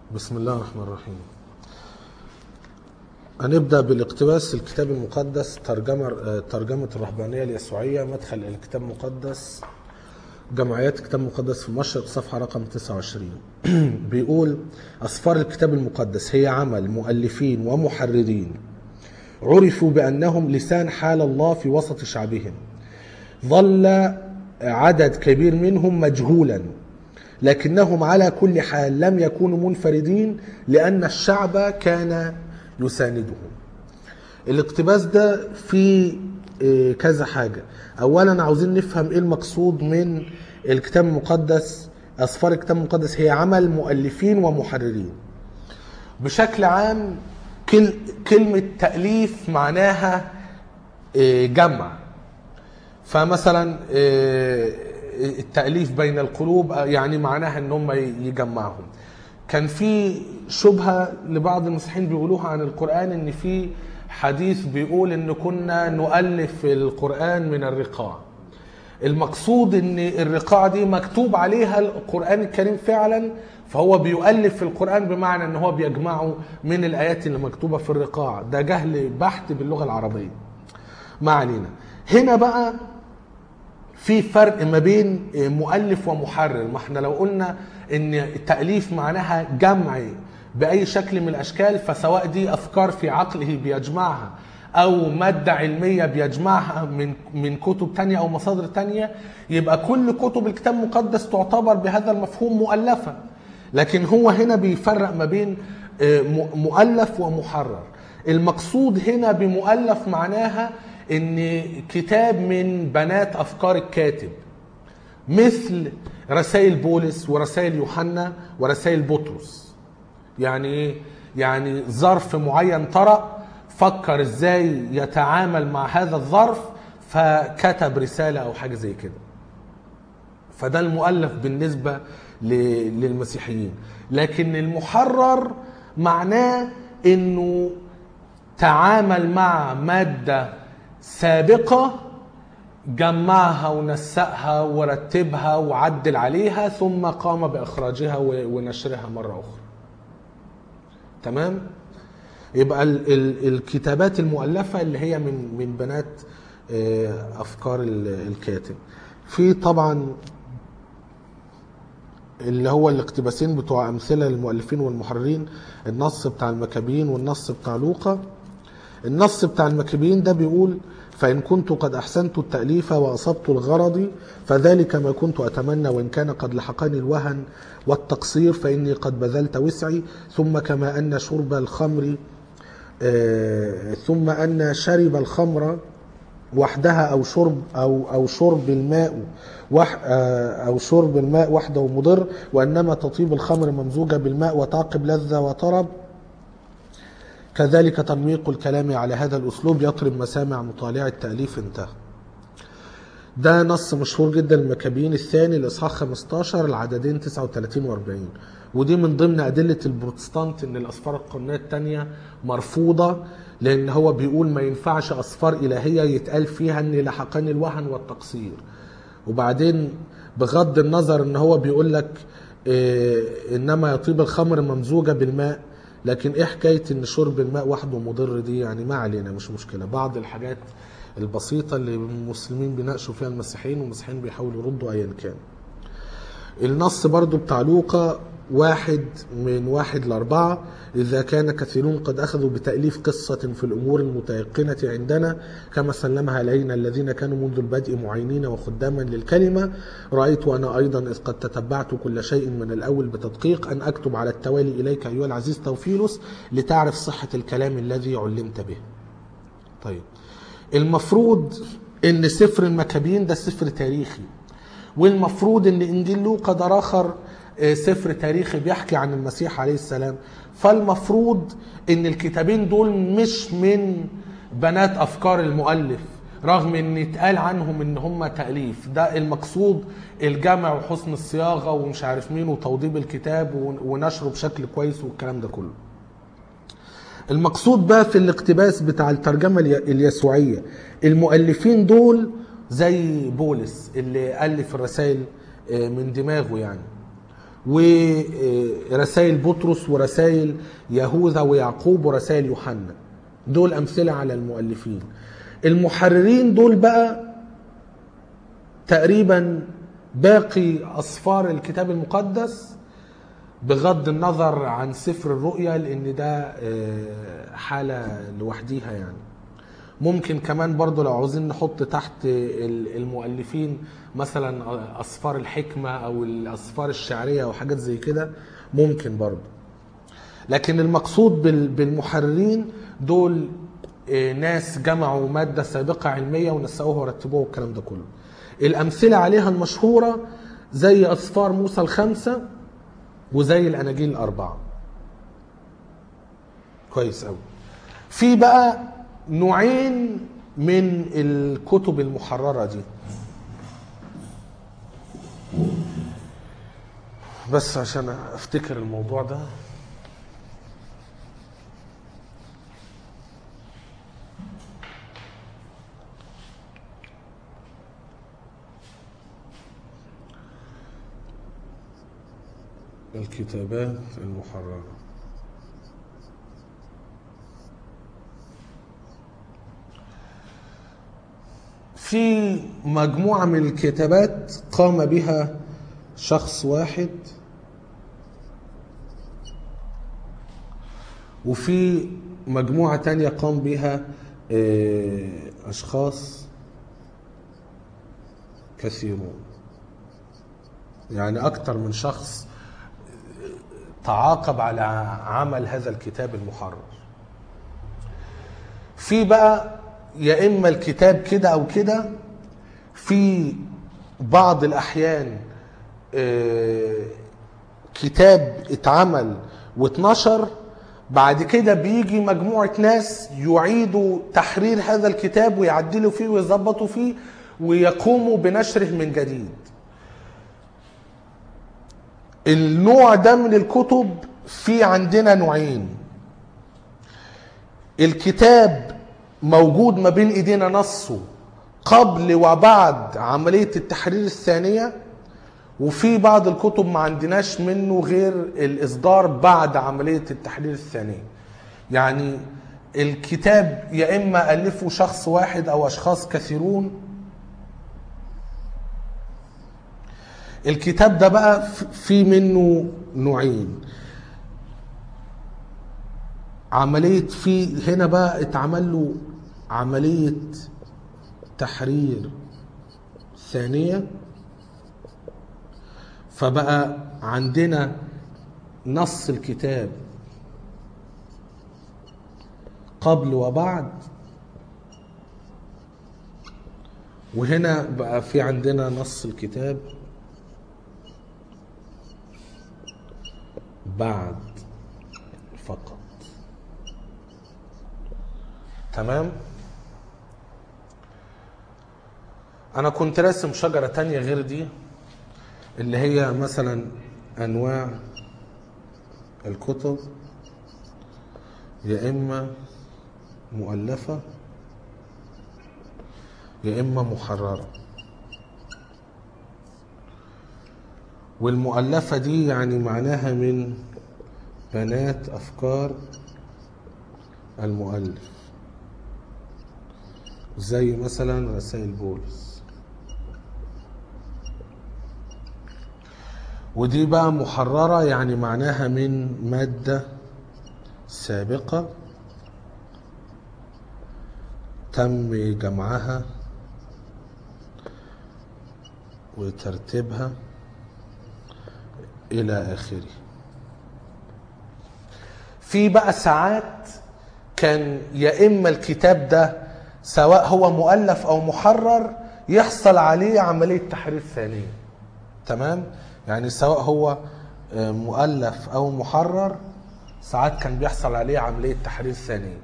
بسم الله الرحمن الرحيم هنبدأ بالاقتباس الكتاب المقدس ترجمة آه، ترجمة الرهبانية اليسوعية مدخل إلى الكتاب المقدس جمعيات الكتاب المقدس في المشرق صفحة رقم 29 بيقول أسفار الكتاب المقدس هي عمل مؤلفين ومحررين عرفوا بأنهم لسان حال الله في وسط شعبهم ظل عدد كبير منهم مجهولا لكنهم على كل حال لم يكونوا منفردين لأن الشعب كان يساندهم الاقتباس ده فيه آه، كذا حاجة أولا عاوزين نفهم إيه المقصود من الكتاب المقدس أسفار الكتاب المقدس هي عمل مؤلفين ومحررين بشكل عام كل كلمة تأليف معناها آه، جمع فمثلا آه، التأليف بين القلوب آه، يعني معناها ان هم يجمعهم كان في شبهة لبعض المسيحيين بيقولوها عن القرآن ان في حديث بيقول ان كنا نؤلف القرآن من الرقاع المقصود ان الرقاع دي مكتوب عليها القرآن الكريم فعلا فهو بيؤلف في القرآن بمعنى ان هو بيجمعه من الآيات اللي مكتوبة في الرقاع ده جهل بحت باللغة العربية ما علينا هنا بقى في فرق ما بين مؤلف ومحرر ما احنا لو قلنا ان التأليف معناها جمع بأي شكل من الأشكال فسواء دي أفكار في عقله بيجمعها أو مادة علمية بيجمعها من من كتب تانية أو مصادر تانية يبقى كل كتب الكتاب المقدس تعتبر بهذا المفهوم مؤلفة لكن هو هنا بيفرق ما بين آه، م- مؤلف ومحرر المقصود هنا بمؤلف معناها ان كتاب من بنات افكار الكاتب مثل رسائل بولس ورسائل يوحنا ورسائل بطرس يعني ايه يعني ظرف معين طرأ فكر ازاي يتعامل مع هذا الظرف فكتب رسالة او حاجة زي كده فده المؤلف بالنسبة ل- للمسيحيين لكن المحرر معناه انه تعامل مع مادة سابقة جمعها ونسقها ورتبها وعدل عليها ثم قام بإخراجها و- ونشرها مرة أخرى تمام يبقى ال ال الكتابات المؤلفة اللي هي من من بنات آه، أفكار ال- الكاتب في طبعا اللي هو الاقتباسين بتوع أمثلة للمؤلفين والمحررين النص بتاع المكابين والنص بتاع لوقا النص بتاع المكابين ده بيقول فإن كنت قد أحسنت التأليف وأصبت الغرض فذلك ما كنت أتمنى وإن كان قد لحقني الوهن والتقصير فإني قد بذلت وسعي ثم كما أن شرب الخمر آه، ثم أن شرب الخمر وحدها او شرب او او شرب الماء وح آه، او شرب الماء وحده مضر وانما تطيب الخمر ممزوجه بالماء وتعقب لذه وطرب كذلك تنميق الكلام على هذا الاسلوب يطرب مسامع مطالع التاليف انتهى ده نص مشهور جدا المكابين الثاني الاصحاح 15 العددين 39 و40 ودي من ضمن ادله البروتستانت ان الاسفار القرنيه الثانيه مرفوضه لان هو بيقول ما ينفعش اسفار الهيه يتقال فيها ان لحقني الوهن والتقصير وبعدين بغض النظر ان هو بيقول لك إيه انما يطيب الخمر ممزوجه بالماء لكن ايه حكايه ان شرب الماء وحده مضر دي يعني ما علينا مش مشكله بعض الحاجات البسيطه اللي المسلمين بيناقشوا فيها المسيحيين والمسيحيين بيحاولوا يردوا ايا كان النص برضو بتاع لوقا واحد من واحد لأربعة إذا كان كثيرون قد أخذوا بتأليف قصة في الأمور المتيقنة عندنا كما سلمها إلينا الذين كانوا منذ البدء معينين وخداما للكلمة رأيت أنا أيضا إذ قد تتبعت كل شيء من الأول بتدقيق أن أكتب على التوالي إليك أيها العزيز توفيلوس لتعرف صحة الكلام الذي علمت به طيب المفروض ان سفر المكابين ده سفر تاريخي والمفروض ان انجيل لوقا ده اخر آه، سفر تاريخي بيحكي عن المسيح عليه السلام فالمفروض ان الكتابين دول مش من بنات افكار المؤلف رغم ان اتقال عنهم ان هم تاليف ده المقصود الجمع وحسن الصياغه ومش عارف مين وتوضيب الكتاب ون- ونشره بشكل كويس والكلام ده كله المقصود بقى في الاقتباس بتاع الترجمة الي- اليسوعية المؤلفين دول زي بولس اللي ألف الرسائل آه، من دماغه يعني ورسائل بطرس ورسائل يهوذا ويعقوب ورسائل يوحنا دول أمثلة على المؤلفين المحررين دول بقى تقريبا باقي أصفار الكتاب المقدس بغض النظر عن سفر الرؤيا لأن ده آه، حالة لوحديها يعني ممكن كمان برضو لو عاوزين نحط تحت ال- المؤلفين مثلا أصفار الحكمة أو الأصفار الشعرية أو حاجات زي كده ممكن برضو لكن المقصود بال- بالمحررين دول آه، ناس جمعوا مادة سابقة علمية ونسقوها ورتبوها والكلام ده كله الأمثلة عليها المشهورة زي أصفار موسى الخمسة وزي الأناجيل الأربعة كويس أوي في بقى نوعين من الكتب المحررة دي بس عشان افتكر الموضوع ده الكتابات المحررة في مجموعة من الكتابات قام بها شخص واحد وفي مجموعة تانية قام بها آه، أشخاص كثيرون يعني أكتر من شخص تعاقب على عمل هذا الكتاب المحرر في بقى يا اما الكتاب كده او كده في بعض الاحيان آه، كتاب اتعمل واتنشر بعد كده بيجي مجموعة ناس يعيدوا تحرير هذا الكتاب ويعدلوا فيه ويظبطوا فيه ويقوموا بنشره من جديد النوع ده من الكتب في عندنا نوعين الكتاب موجود ما بين ايدينا نصه قبل وبعد عملية التحرير الثانية وفي بعض الكتب ما عندناش منه غير الإصدار بعد عملية التحرير الثانية يعني الكتاب يا إما ألفه شخص واحد أو أشخاص كثيرون الكتاب ده بقى في منه نوعين عملية في هنا بقى اتعمل له عملية تحرير ثانية فبقى عندنا نص الكتاب قبل وبعد وهنا بقى في عندنا نص الكتاب بعد فقط تمام انا كنت راسم شجرة تانية غير دي اللي هي مثلا انواع الكتب يا اما مؤلفة يا اما محررة والمؤلفة دي يعني معناها من بنات افكار المؤلف زي مثلا رسائل بولس ودي بقى محررة يعني معناها من مادة سابقة تم جمعها وترتيبها إلى آخره في بقى ساعات كان يا إما الكتاب ده سواء هو مؤلف أو محرر يحصل عليه عملية تحرير ثانية تمام يعني سواء هو آه، مؤلف أو محرر ساعات كان بيحصل عليه عملية تحرير ثانية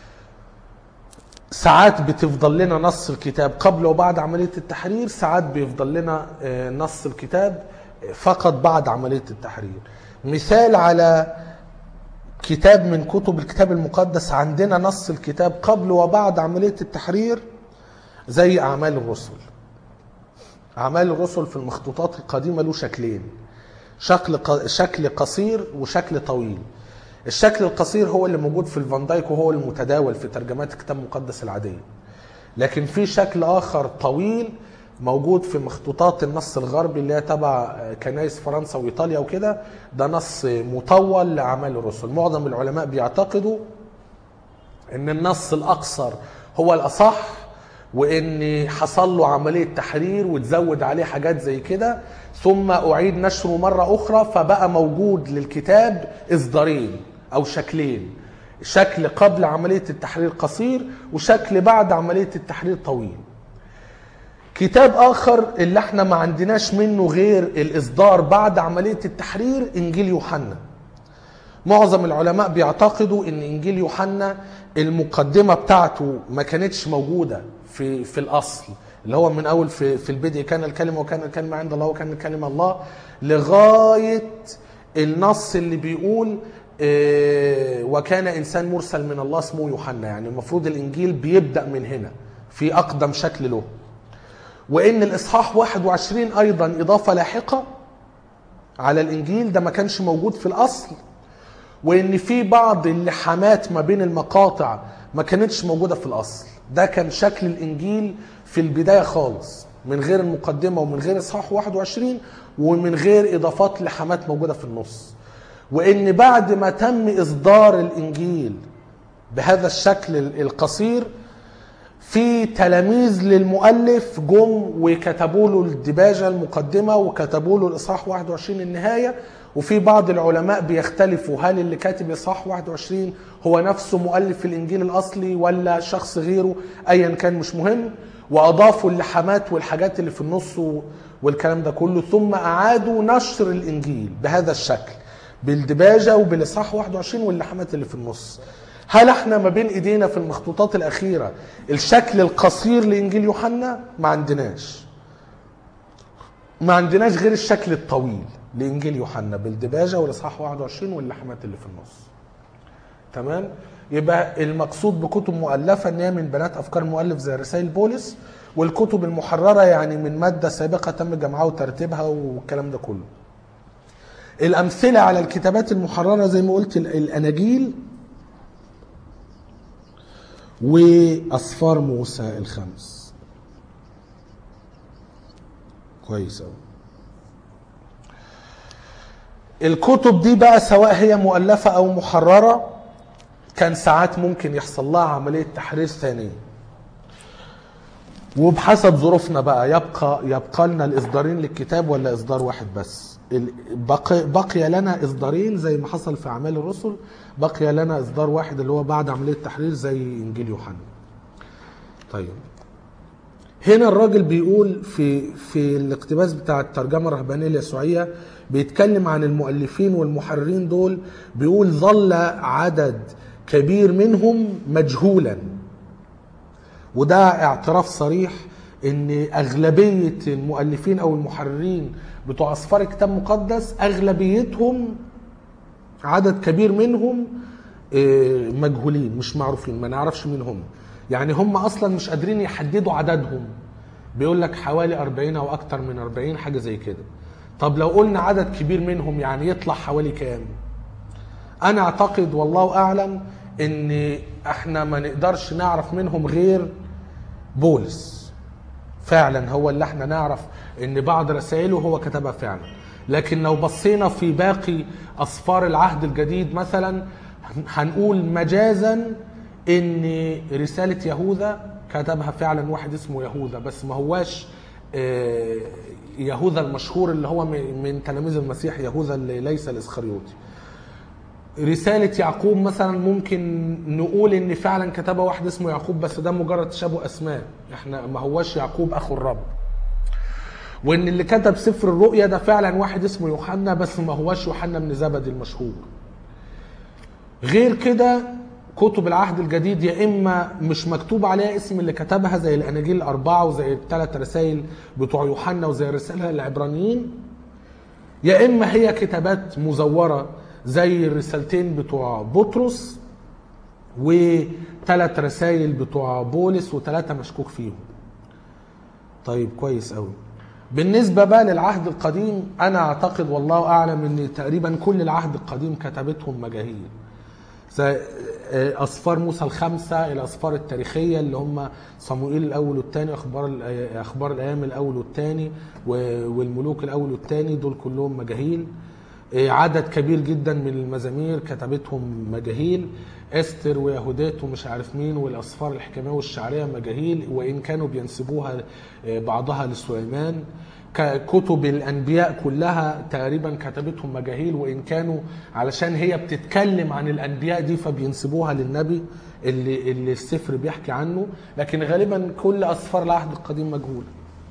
ساعات بتفضل لنا نص الكتاب قبل وبعد عملية التحرير ساعات بيفضل لنا آه، نص الكتاب فقط بعد عملية التحرير مثال على كتاب من كتب الكتاب المقدس عندنا نص الكتاب قبل وبعد عملية التحرير زي أعمال الرسل أعمال الرسل في المخطوطات القديمة له شكلين شكل ق- شكل قصير وشكل طويل الشكل القصير هو اللي موجود في الفان دايك وهو المتداول في ترجمات الكتاب المقدس العاديه لكن في شكل اخر طويل موجود في مخطوطات النص الغربي اللي هي تبع كنائس فرنسا وايطاليا وكده ده نص مطول لاعمال الرسل معظم العلماء بيعتقدوا ان النص الاقصر هو الاصح وان حصل له عمليه تحرير وتزود عليه حاجات زي كده ثم اعيد نشره مره اخرى فبقى موجود للكتاب اصدارين او شكلين شكل قبل عمليه التحرير قصير وشكل بعد عمليه التحرير طويل كتاب اخر اللي احنا ما عندناش منه غير الاصدار بعد عمليه التحرير انجيل يوحنا معظم العلماء بيعتقدوا ان انجيل يوحنا المقدمه بتاعته ما كانتش موجوده في في الاصل اللي هو من اول في في البدء كان الكلمه وكان الكلمه عند الله وكان الكلمه الله لغايه النص اللي بيقول آه، وكان انسان مرسل من الله اسمه يوحنا يعني المفروض الانجيل بيبدا من هنا في اقدم شكل له وان الاصحاح 21 ايضا اضافه لاحقه على الانجيل ده ما كانش موجود في الاصل وان في بعض اللحامات ما بين المقاطع ما كانتش موجوده في الاصل ده كان شكل الانجيل في البدايه خالص من غير المقدمه ومن غير اصحاح 21 ومن غير اضافات لحامات موجوده في النص وان بعد ما تم اصدار الانجيل بهذا الشكل القصير في تلاميذ للمؤلف جم وكتبوا له الدباجه المقدمه وكتبوا له الاصحاح 21 النهايه وفي بعض العلماء بيختلفوا هل اللي كاتب الاصحاح 21 هو نفسه مؤلف الانجيل الاصلي ولا شخص غيره ايا كان مش مهم واضافوا اللحامات والحاجات اللي في النص و- والكلام ده كله ثم اعادوا نشر الانجيل بهذا الشكل بالدباجه وبالاصحاح 21 واللحامات اللي في النص هل احنا ما بين ايدينا في المخطوطات الاخيره الشكل القصير لانجيل يوحنا ما عندناش ما عندناش غير الشكل الطويل لانجيل يوحنا بالدباجه والاصحاح 21 واللحمات اللي في النص تمام يبقى المقصود بكتب مؤلفه ان هي من بنات افكار المؤلف زي رسائل بولس والكتب المحرره يعني من ماده سابقه تم جمعها وترتيبها والكلام ده كله الامثله على الكتابات المحرره زي ما قلت ال- الاناجيل واسفار موسى الخمس كويس قوي الكتب دي بقى سواء هي مؤلفة أو محررة كان ساعات ممكن يحصل لها عملية تحرير ثانية وبحسب ظروفنا بقى يبقى يبقى لنا الإصدارين للكتاب ولا إصدار واحد بس ال- بقي, بقي لنا إصدارين زي ما حصل في أعمال الرسل بقي لنا إصدار واحد اللي هو بعد عملية تحرير زي إنجيل يوحنا طيب هنا الراجل بيقول في في الاقتباس بتاع الترجمه الرهبانيه اليسوعيه بيتكلم عن المؤلفين والمحررين دول بيقول ظل عدد كبير منهم مجهولا وده اعتراف صريح ان اغلبيه المؤلفين او المحررين بتوع اسفار الكتاب المقدس اغلبيتهم عدد كبير منهم آه، مجهولين مش معروفين ما نعرفش مين هم يعني هم اصلا مش قادرين يحددوا عددهم بيقول لك حوالي 40 او اكتر من 40 حاجه زي كده طب لو قلنا عدد كبير منهم يعني يطلع حوالي كام انا اعتقد والله اعلم ان احنا ما نقدرش نعرف منهم غير بولس فعلا هو اللي احنا نعرف ان بعض رسائله هو كتبها فعلا لكن لو بصينا في باقي اسفار العهد الجديد مثلا هنقول مجازا ان رسالة يهوذا كتبها فعلا واحد اسمه يهوذا بس ما هواش آه، يهوذا المشهور اللي هو من من تلاميذ المسيح يهوذا اللي ليس الاسخريوطي رسالة يعقوب مثلا ممكن نقول ان فعلا كتبها واحد اسمه يعقوب بس ده مجرد تشابه اسماء احنا ما هواش يعقوب اخو الرب وان اللي كتب سفر الرؤيا ده فعلا واحد اسمه يوحنا بس ما هواش يوحنا بن زبد المشهور غير كده كتب العهد الجديد يا اما مش مكتوب عليها اسم اللي كتبها زي الاناجيل الاربعه وزي الثلاث رسائل بتوع يوحنا وزي الرساله العبرانيين يا اما هي كتابات مزوره زي الرسالتين بتوع بطرس وثلاث رسائل بتوع بولس وثلاثه مشكوك فيهم طيب كويس قوي بالنسبة بقى للعهد القديم أنا أعتقد والله أعلم أن تقريبا كل العهد القديم كتبتهم مجاهيل زي أسفار موسى الخمسة الأسفار التاريخية اللي هم صموئيل الأول والثاني أخبار الأي- أخبار الأيام الأول والثاني والملوك الأول والثاني دول كلهم مجاهيل عدد كبير جدا من المزامير كتبتهم مجاهيل استر ويهودات ومش عارف مين والاسفار الحكميه والشعريه مجاهيل وان كانوا بينسبوها بعضها لسليمان ك- كتب الانبياء كلها تقريبا كتبتهم مجاهيل وان كانوا علشان هي بتتكلم عن الانبياء دي فبينسبوها للنبي اللي اللي السفر بيحكي عنه لكن غالبا كل اسفار العهد القديم مجهوله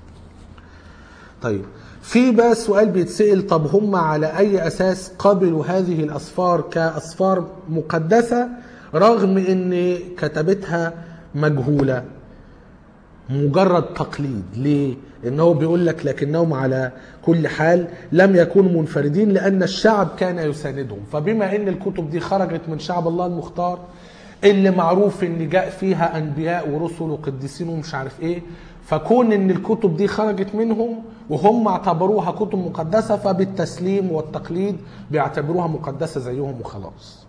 طيب في بقى سؤال بيتسأل طب هم على أي أساس قبلوا هذه الأسفار كأسفار مقدسة رغم أن كتبتها مجهولة مجرد تقليد ليه؟ إنه بيقول لك لكنهم على كل حال لم يكونوا منفردين لأن الشعب كان يساندهم فبما أن الكتب دي خرجت من شعب الله المختار اللي معروف ان جاء فيها انبياء ورسل وقديسين ومش عارف ايه فكون ان الكتب دي خرجت منهم وهم اعتبروها كتب مقدسه فبالتسليم والتقليد بيعتبروها مقدسه زيهم وخلاص.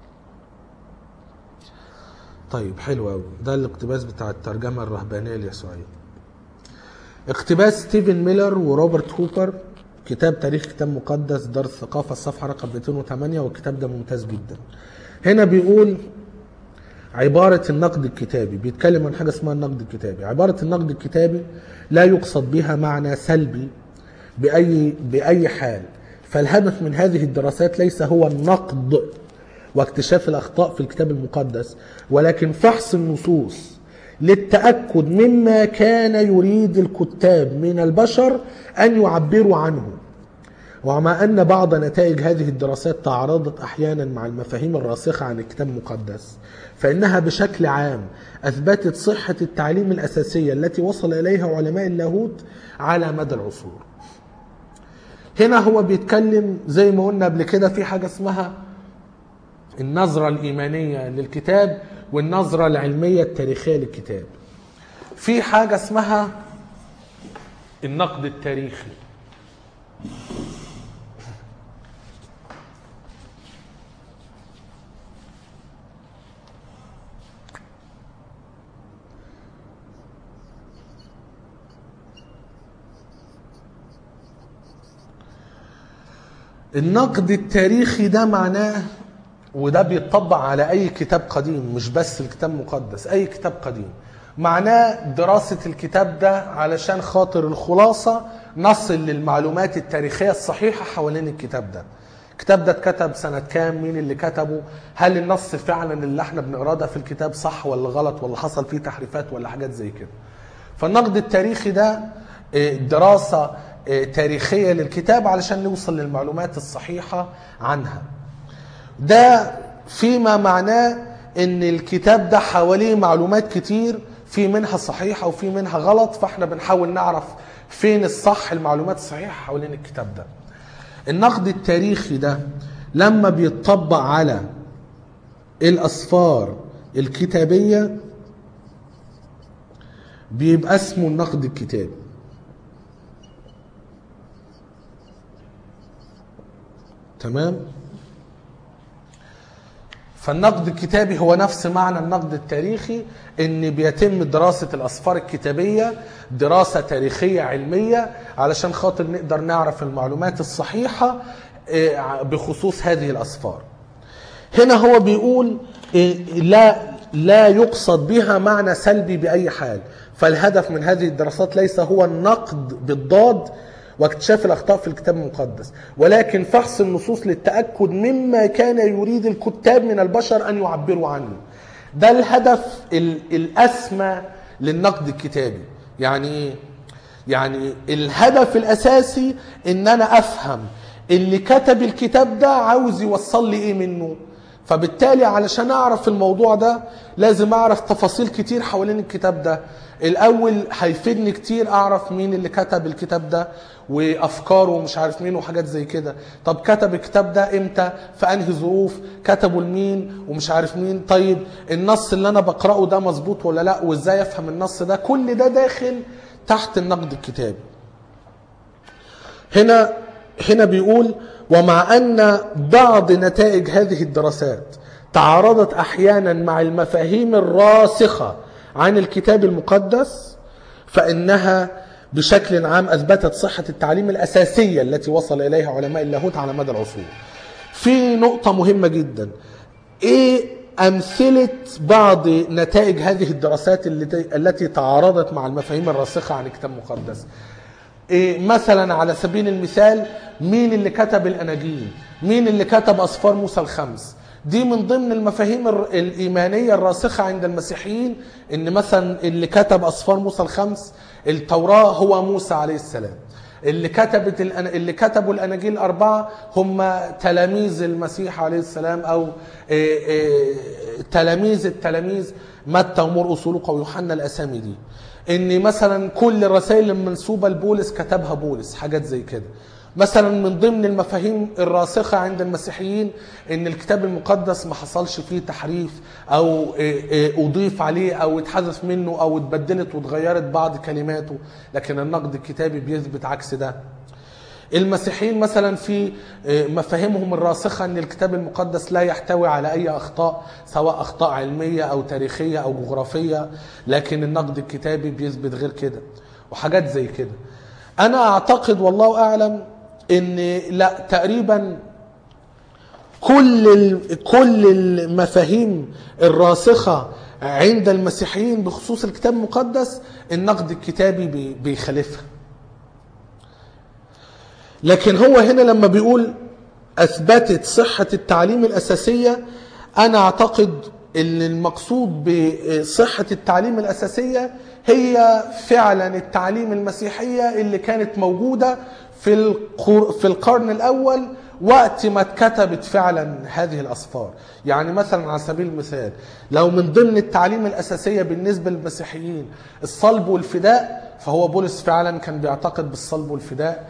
طيب حلو قوي ده الاقتباس بتاع الترجمه الرهبانيه اليسوعيه. اقتباس ستيفن ميلر وروبرت هوبر كتاب تاريخ كتاب مقدس دار الثقافه الصفحه رقم 208 والكتاب ده ممتاز جدا. هنا بيقول عبارة النقد الكتابي بيتكلم عن حاجة اسمها النقد الكتابي عبارة النقد الكتابي لا يقصد بها معنى سلبي بأي, بأي حال فالهدف من هذه الدراسات ليس هو النقد واكتشاف الأخطاء في الكتاب المقدس ولكن فحص النصوص للتأكد مما كان يريد الكتاب من البشر أن يعبروا عنه ومع أن بعض نتائج هذه الدراسات تعارضت أحيانا مع المفاهيم الراسخة عن الكتاب المقدس فإنها بشكل عام أثبتت صحة التعليم الأساسية التي وصل إليها علماء اللاهوت على مدى العصور هنا هو بيتكلم زي ما قلنا قبل كده في حاجة اسمها النظرة الإيمانية للكتاب والنظرة العلمية التاريخية للكتاب في حاجة اسمها النقد التاريخي النقد التاريخي ده معناه وده بيطبق على اي كتاب قديم مش بس الكتاب المقدس اي كتاب قديم معناه دراسة الكتاب ده علشان خاطر الخلاصة نصل للمعلومات التاريخية الصحيحة حوالين الكتاب ده الكتاب ده اتكتب سنة كام مين اللي كتبه هل النص فعلا اللي احنا بنقراه ده في الكتاب صح ولا غلط ولا حصل فيه تحريفات ولا حاجات زي كده فالنقد التاريخي ده اه، دراسة اه، تاريخية للكتاب علشان نوصل للمعلومات الصحيحة عنها ده فيما معناه ان الكتاب ده حواليه معلومات كتير في منها صحيحة وفي منها غلط فاحنا بنحاول نعرف فين الصح المعلومات الصحيحة حوالين الكتاب ده النقد التاريخي ده لما بيتطبق على الأسفار الكتابية بيبقى اسمه النقد الكتابي تمام فالنقد الكتابي هو نفس معنى النقد التاريخي ان بيتم دراسة الاسفار الكتابية دراسة تاريخية علمية علشان خاطر نقدر نعرف المعلومات الصحيحة آه، بخصوص هذه الاسفار هنا هو بيقول آه، لا لا يقصد بها معنى سلبي باي حال فالهدف من هذه الدراسات ليس هو النقد بالضاد واكتشاف الاخطاء في الكتاب المقدس ولكن فحص النصوص للتاكد مما كان يريد الكتاب من البشر ان يعبروا عنه ده الهدف ال- الاسمى للنقد الكتابي يعني ايه يعني الهدف الاساسي ان انا افهم اللي كتب الكتاب ده عاوز يوصل لي ايه منه فبالتالي علشان اعرف الموضوع ده لازم اعرف تفاصيل كتير حوالين الكتاب ده الاول هيفيدني كتير اعرف مين اللي كتب الكتاب ده وافكاره ومش عارف مين وحاجات زي كده طب كتب الكتاب ده امتى في انهي ظروف كتبه لمين ومش عارف مين طيب النص اللي انا بقراه ده مظبوط ولا لا وازاي افهم النص ده كل ده داخل تحت النقد الكتابي هنا هنا بيقول ومع ان بعض نتائج هذه الدراسات تعارضت احيانا مع المفاهيم الراسخه عن الكتاب المقدس فانها بشكل عام اثبتت صحه التعليم الاساسيه التي وصل اليها علماء اللاهوت على مدى العصور. في نقطه مهمه جدا ايه امثله بعض نتائج هذه الدراسات التي التي تعارضت مع المفاهيم الراسخه عن الكتاب المقدس؟ إيه مثلا على سبيل المثال مين اللي كتب الاناجيل مين اللي كتب اسفار موسى الخمس دي من ضمن المفاهيم الر- الايمانيه الراسخه عند المسيحيين ان مثلا اللي كتب اسفار موسى الخمس التوراه هو موسى عليه السلام اللي كتبت الأن- اللي كتبوا الاناجيل الاربعه هم تلاميذ المسيح عليه السلام او إيه إيه تلاميذ التلاميذ متى ومرقس ولوقا ويوحنا الاسامي دي ان مثلا كل الرسائل المنسوبه لبولس كتبها بولس حاجات زي كده مثلا من ضمن المفاهيم الراسخه عند المسيحيين ان الكتاب المقدس ما حصلش فيه تحريف او إيه إيه اضيف عليه او اتحذف منه او اتبدلت واتغيرت بعض كلماته لكن النقد الكتابي بيثبت عكس ده المسيحيين مثلا في مفاهيمهم الراسخه ان الكتاب المقدس لا يحتوي على اي اخطاء سواء اخطاء علميه او تاريخيه او جغرافيه لكن النقد الكتابي بيثبت غير كده وحاجات زي كده انا اعتقد والله اعلم ان لا تقريبا كل ال- كل المفاهيم الراسخه عند المسيحيين بخصوص الكتاب المقدس النقد الكتابي بي- بيخالفها لكن هو هنا لما بيقول اثبتت صحه التعليم الاساسيه انا اعتقد ان المقصود بصحه التعليم الاساسيه هي فعلا التعليم المسيحيه اللي كانت موجوده في القر- في القرن الاول وقت ما اتكتبت فعلا هذه الاسفار يعني مثلا على سبيل المثال لو من ضمن التعليم الاساسيه بالنسبه للمسيحيين الصلب والفداء فهو بولس فعلا كان بيعتقد بالصلب والفداء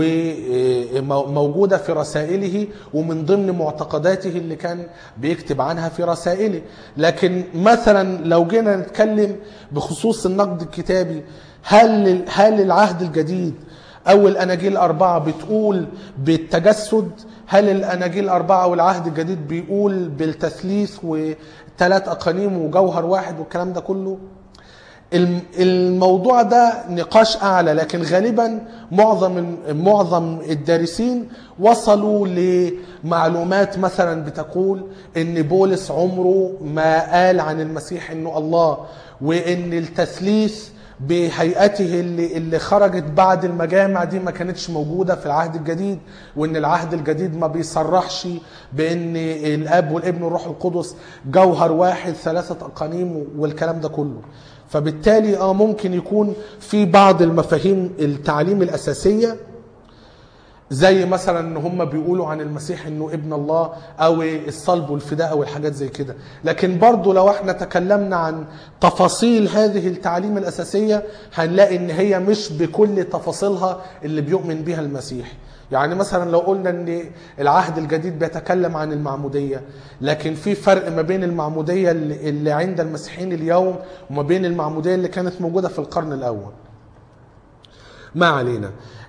وموجودة في رسائله ومن ضمن معتقداته اللي كان بيكتب عنها في رسائله لكن مثلا لو جينا نتكلم بخصوص النقد الكتابي هل هل العهد الجديد أو الأناجيل الأربعة بتقول بالتجسد هل الأناجيل الأربعة أو العهد الجديد بيقول بالتثليث وثلاث أقانيم وجوهر واحد والكلام ده كله الم- الموضوع ده نقاش اعلى لكن غالبا معظم معظم الدارسين وصلوا لمعلومات مثلا بتقول ان بولس عمره ما قال عن المسيح انه الله وان التثليث بهيئته اللي اللي خرجت بعد المجامع دي ما كانتش موجوده في العهد الجديد وان العهد الجديد ما بيصرحش بان الاب والابن والروح القدس جوهر واحد ثلاثه اقانيم والكلام ده كله فبالتالي اه ممكن يكون في بعض المفاهيم التعليم الاساسيه زي مثلا ان هم بيقولوا عن المسيح انه ابن الله او الصلب والفداء او الحاجات زي كده لكن برضو لو احنا تكلمنا عن تفاصيل هذه التعليم الاساسيه هنلاقي ان هي مش بكل تفاصيلها اللي بيؤمن بها المسيح يعني مثلا لو قلنا ان العهد الجديد بيتكلم عن المعموديه لكن في فرق ما بين المعموديه اللي اللي عند المسيحيين اليوم وما بين المعموديه اللي كانت موجوده في القرن الاول ما علينا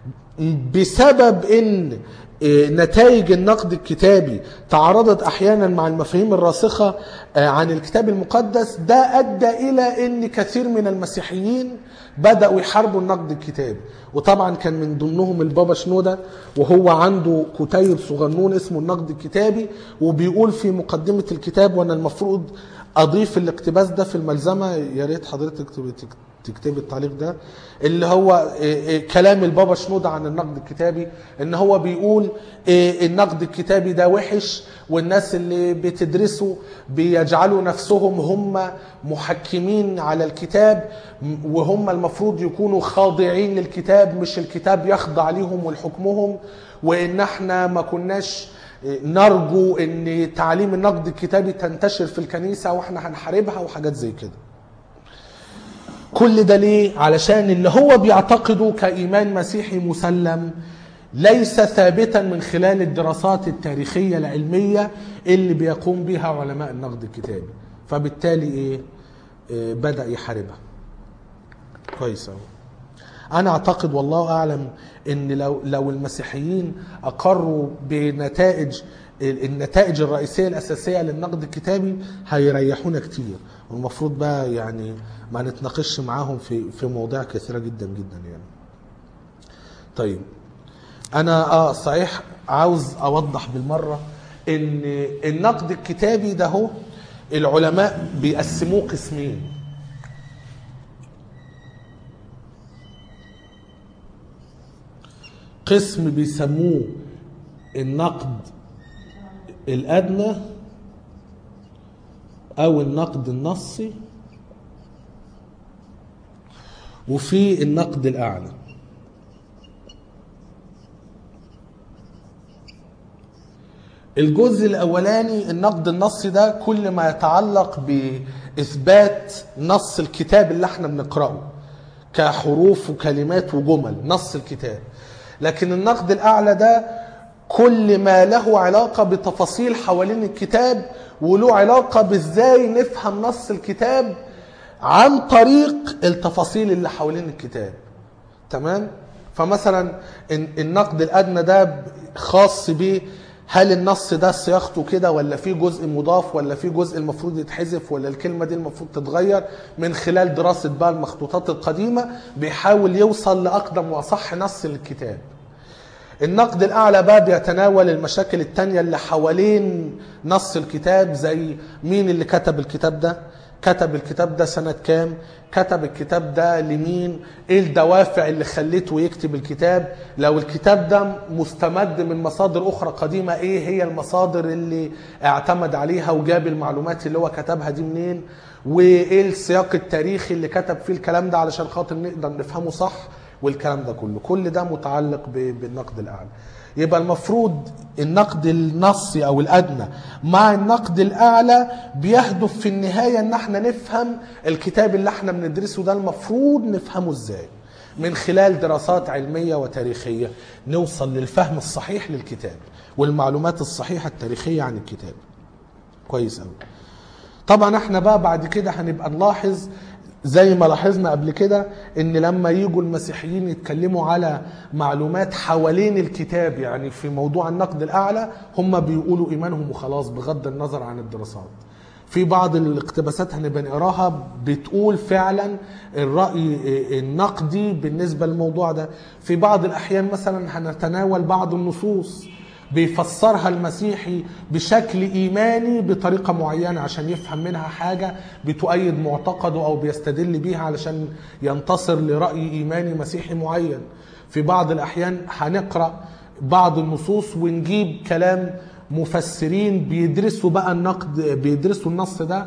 بسبب ان نتائج النقد الكتابي تعارضت احيانا مع المفاهيم الراسخه عن الكتاب المقدس ده ادى الى ان كثير من المسيحيين بداوا يحاربوا النقد الكتابي وطبعا كان من ضمنهم البابا شنوده وهو عنده كتيب صغنون اسمه النقد الكتابي وبيقول في مقدمه الكتاب وانا المفروض اضيف الاقتباس ده في الملزمه يا ريت حضرتك تكتب التعليق ده اللي هو كلام البابا شنودة عن النقد الكتابي ان هو بيقول النقد الكتابي ده وحش والناس اللي بتدرسه بيجعلوا نفسهم هم محكمين على الكتاب وهم المفروض يكونوا خاضعين للكتاب مش الكتاب يخضع لهم ولحكمهم وان احنا ما كناش نرجو ان تعليم النقد الكتابي تنتشر في الكنيسه واحنا هنحاربها وحاجات زي كده كل ده ليه؟ علشان اللي هو بيعتقده كإيمان مسيحي مسلم ليس ثابتا من خلال الدراسات التاريخية العلمية اللي بيقوم بها علماء النقد الكتابي فبالتالي ايه؟ إيه بدأ يحاربها كويس اهو انا اعتقد والله اعلم ان لو لو المسيحيين اقروا بنتائج النتائج الرئيسيه الاساسيه للنقد الكتابي هيريحونا كتير والمفروض بقى يعني ما نتناقش معاهم في في مواضيع كثيره جدا جدا يعني طيب انا اه صحيح عاوز اوضح بالمره ان النقد الكتابي ده هو العلماء بيقسموه قسمين قسم بيسموه النقد الادنى او النقد النصي وفي النقد الاعلى الجزء الاولاني النقد النصي ده كل ما يتعلق باثبات نص الكتاب اللي احنا بنقراه كحروف وكلمات وجمل نص الكتاب لكن النقد الاعلى ده كل ما له علاقه بتفاصيل حوالين الكتاب وله علاقه بازاي نفهم نص الكتاب عن طريق التفاصيل اللي حوالين الكتاب تمام فمثلا النقد الادنى ده خاص بيه هل النص ده صياغته كده ولا في جزء مضاف ولا في جزء المفروض يتحذف ولا الكلمة دي المفروض تتغير من خلال دراسة بقى المخطوطات القديمة بيحاول يوصل لأقدم وأصح نص للكتاب النقد الأعلى بقى بيتناول المشاكل التانية اللي حوالين نص الكتاب زي مين اللي كتب الكتاب ده كتب الكتاب ده سنة كام كتب الكتاب ده لمين ايه الدوافع اللي خلته يكتب الكتاب لو الكتاب ده مستمد من مصادر اخرى قديمة ايه هي المصادر اللي اعتمد عليها وجاب المعلومات اللي هو كتبها دي منين وايه السياق التاريخي اللي كتب فيه الكلام ده علشان خاطر نقدر نفهمه صح والكلام ده كله كل ده متعلق بالنقد الاعلى يبقى المفروض النقد النصي او الادنى مع النقد الاعلى بيهدف في النهايه ان احنا نفهم الكتاب اللي احنا بندرسه ده المفروض نفهمه ازاي من خلال دراسات علميه وتاريخيه نوصل للفهم الصحيح للكتاب والمعلومات الصحيحه التاريخيه عن الكتاب كويس قوي طبعا احنا بقى بعد كده هنبقى نلاحظ زي ما لاحظنا قبل كده ان لما يجوا المسيحيين يتكلموا على معلومات حوالين الكتاب يعني في موضوع النقد الاعلى هم بيقولوا ايمانهم وخلاص بغض النظر عن الدراسات في بعض الاقتباسات هنبقى نقراها بتقول فعلا الراي النقدي بالنسبه للموضوع ده في بعض الاحيان مثلا هنتناول بعض النصوص بيفسرها المسيحي بشكل ايماني بطريقه معينه عشان يفهم منها حاجه بتؤيد معتقده او بيستدل بيها علشان ينتصر لراي ايماني مسيحي معين في بعض الاحيان هنقرا بعض النصوص ونجيب كلام مفسرين بيدرسوا بقى النقد بيدرسوا النص ده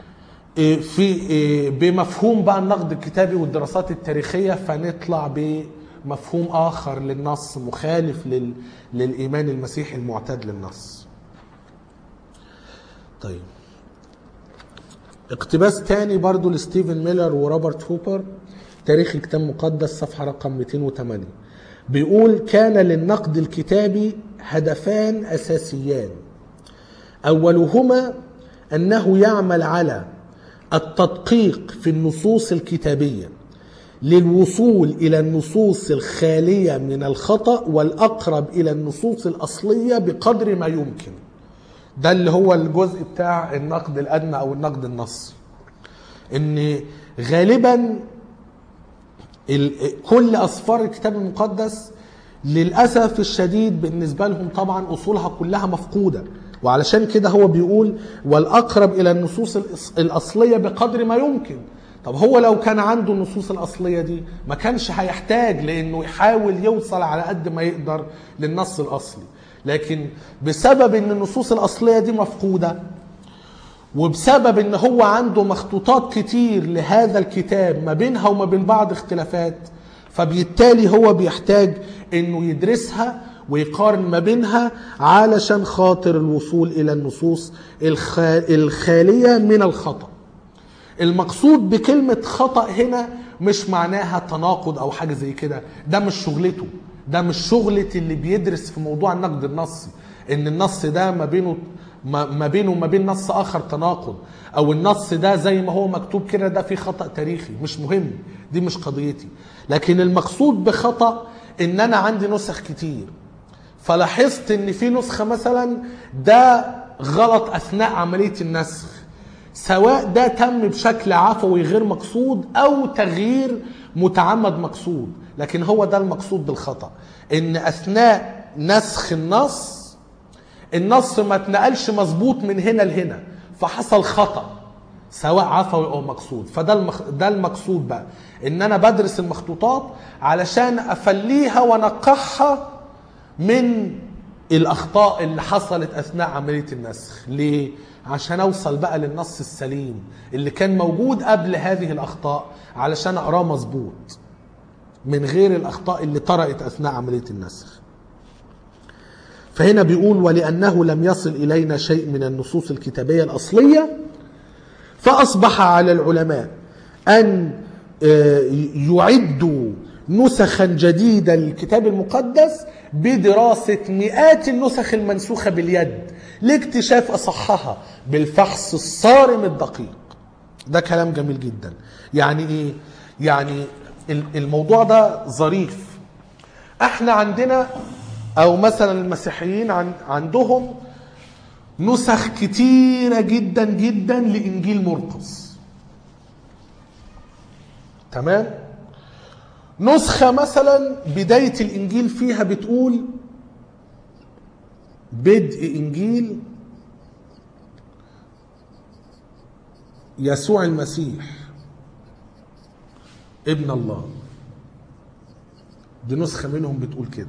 في بمفهوم بقى النقد الكتابي والدراسات التاريخيه فنطلع ب مفهوم آخر للنص مخالف لل... للإيمان المسيحي المعتاد للنص طيب اقتباس تاني برضو لستيفن ميلر وروبرت هوبر تاريخ الكتاب المقدس صفحة رقم 208 بيقول كان للنقد الكتابي هدفان أساسيان أولهما أنه يعمل على التدقيق في النصوص الكتابيه للوصول الى النصوص الخاليه من الخطا والاقرب الى النصوص الاصليه بقدر ما يمكن ده اللي هو الجزء بتاع النقد الادنى او النقد النصي ان غالبا كل اسفار الكتاب المقدس للاسف الشديد بالنسبه لهم طبعا اصولها كلها مفقوده وعلشان كده هو بيقول والاقرب الى النصوص الاصليه بقدر ما يمكن طب هو لو كان عنده النصوص الأصلية دي ما كانش هيحتاج لأنه يحاول يوصل على قد ما يقدر للنص الأصلي لكن بسبب أن النصوص الأصلية دي مفقودة وبسبب أن هو عنده مخطوطات كتير لهذا الكتاب ما بينها وما بين بعض اختلافات فبالتالي هو بيحتاج أنه يدرسها ويقارن ما بينها علشان خاطر الوصول إلى النصوص الخالية من الخطأ المقصود بكلمة خطأ هنا مش معناها تناقض أو حاجة زي كده ده مش شغلته ده مش شغلة اللي بيدرس في موضوع النقد النصي إن النص ده ما بينه ما ما بينه وما بين نص اخر تناقض او النص ده زي ما هو مكتوب كده ده فيه خطا تاريخي مش مهم دي مش قضيتي لكن المقصود بخطا ان انا عندي نسخ كتير فلاحظت ان في نسخه مثلا ده غلط اثناء عمليه النسخ سواء ده تم بشكل عفوي غير مقصود او تغيير متعمد مقصود لكن هو ده المقصود بالخطا ان اثناء نسخ النص النص ما اتنقلش مظبوط من هنا لهنا فحصل خطا سواء عفوي او مقصود فده المخ... ده المقصود بقى ان انا بدرس المخطوطات علشان افليها وانقحها من الاخطاء اللي حصلت اثناء عمليه النسخ ليه عشان اوصل بقى للنص السليم اللي كان موجود قبل هذه الاخطاء علشان اقراه مظبوط من غير الاخطاء اللي طرأت اثناء عمليه النسخ فهنا بيقول ولانه لم يصل الينا شيء من النصوص الكتابيه الاصليه فاصبح على العلماء ان آه، يعدوا نسخا جديده للكتاب المقدس بدراسه مئات النسخ المنسوخه باليد لاكتشاف اصحها بالفحص الصارم الدقيق ده كلام جميل جدا يعني ايه يعني ال- الموضوع ده ظريف احنا عندنا او مثلا المسيحيين عن عندهم نسخ كتيرة جدا جدا لإنجيل مرقس تمام نسخة مثلا بداية الإنجيل فيها بتقول بدء إنجيل يسوع المسيح ابن الله دي نسخة منهم بتقول كده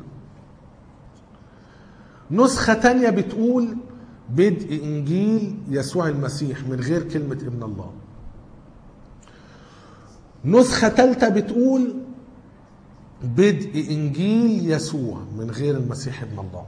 نسخة تانية بتقول بدء إنجيل يسوع المسيح من غير كلمة ابن الله نسخة تالتة بتقول بدء إنجيل يسوع من غير المسيح ابن الله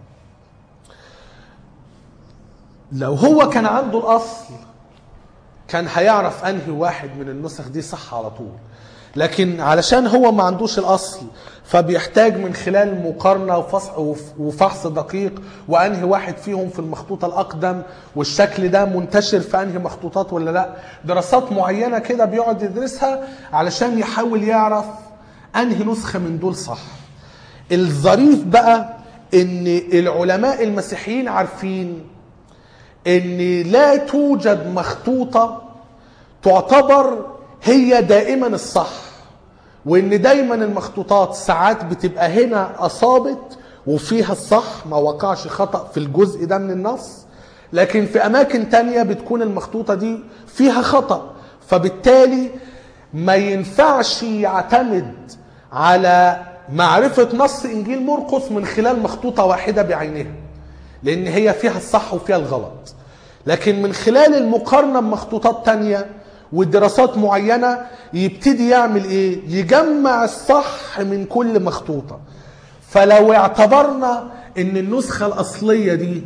لو هو كان عنده الأصل كان هيعرف أنهي واحد من النسخ دي صح على طول لكن علشان هو ما عندوش الأصل فبيحتاج من خلال مقارنة وفحص, وفحص دقيق وأنهي واحد فيهم في المخطوطة الأقدم والشكل ده منتشر في أنهي مخطوطات ولا لا دراسات معينة كده بيقعد يدرسها علشان يحاول يعرف أنهي نسخة من دول صح الظريف بقى ان العلماء المسيحيين عارفين ان لا توجد مخطوطة تعتبر هي دائما الصح وان دايما المخطوطات ساعات بتبقى هنا اصابت وفيها الصح ما وقعش خطأ في الجزء ده من النص لكن في اماكن تانية بتكون المخطوطة دي فيها خطأ فبالتالي ما ينفعش يعتمد على معرفة نص انجيل مرقس من خلال مخطوطة واحدة بعينها لان هي فيها الصح وفيها الغلط لكن من خلال المقارنة بمخطوطات تانية ودراسات معينة يبتدي يعمل ايه يجمع الصح من كل مخطوطة فلو اعتبرنا ان النسخة الاصلية دي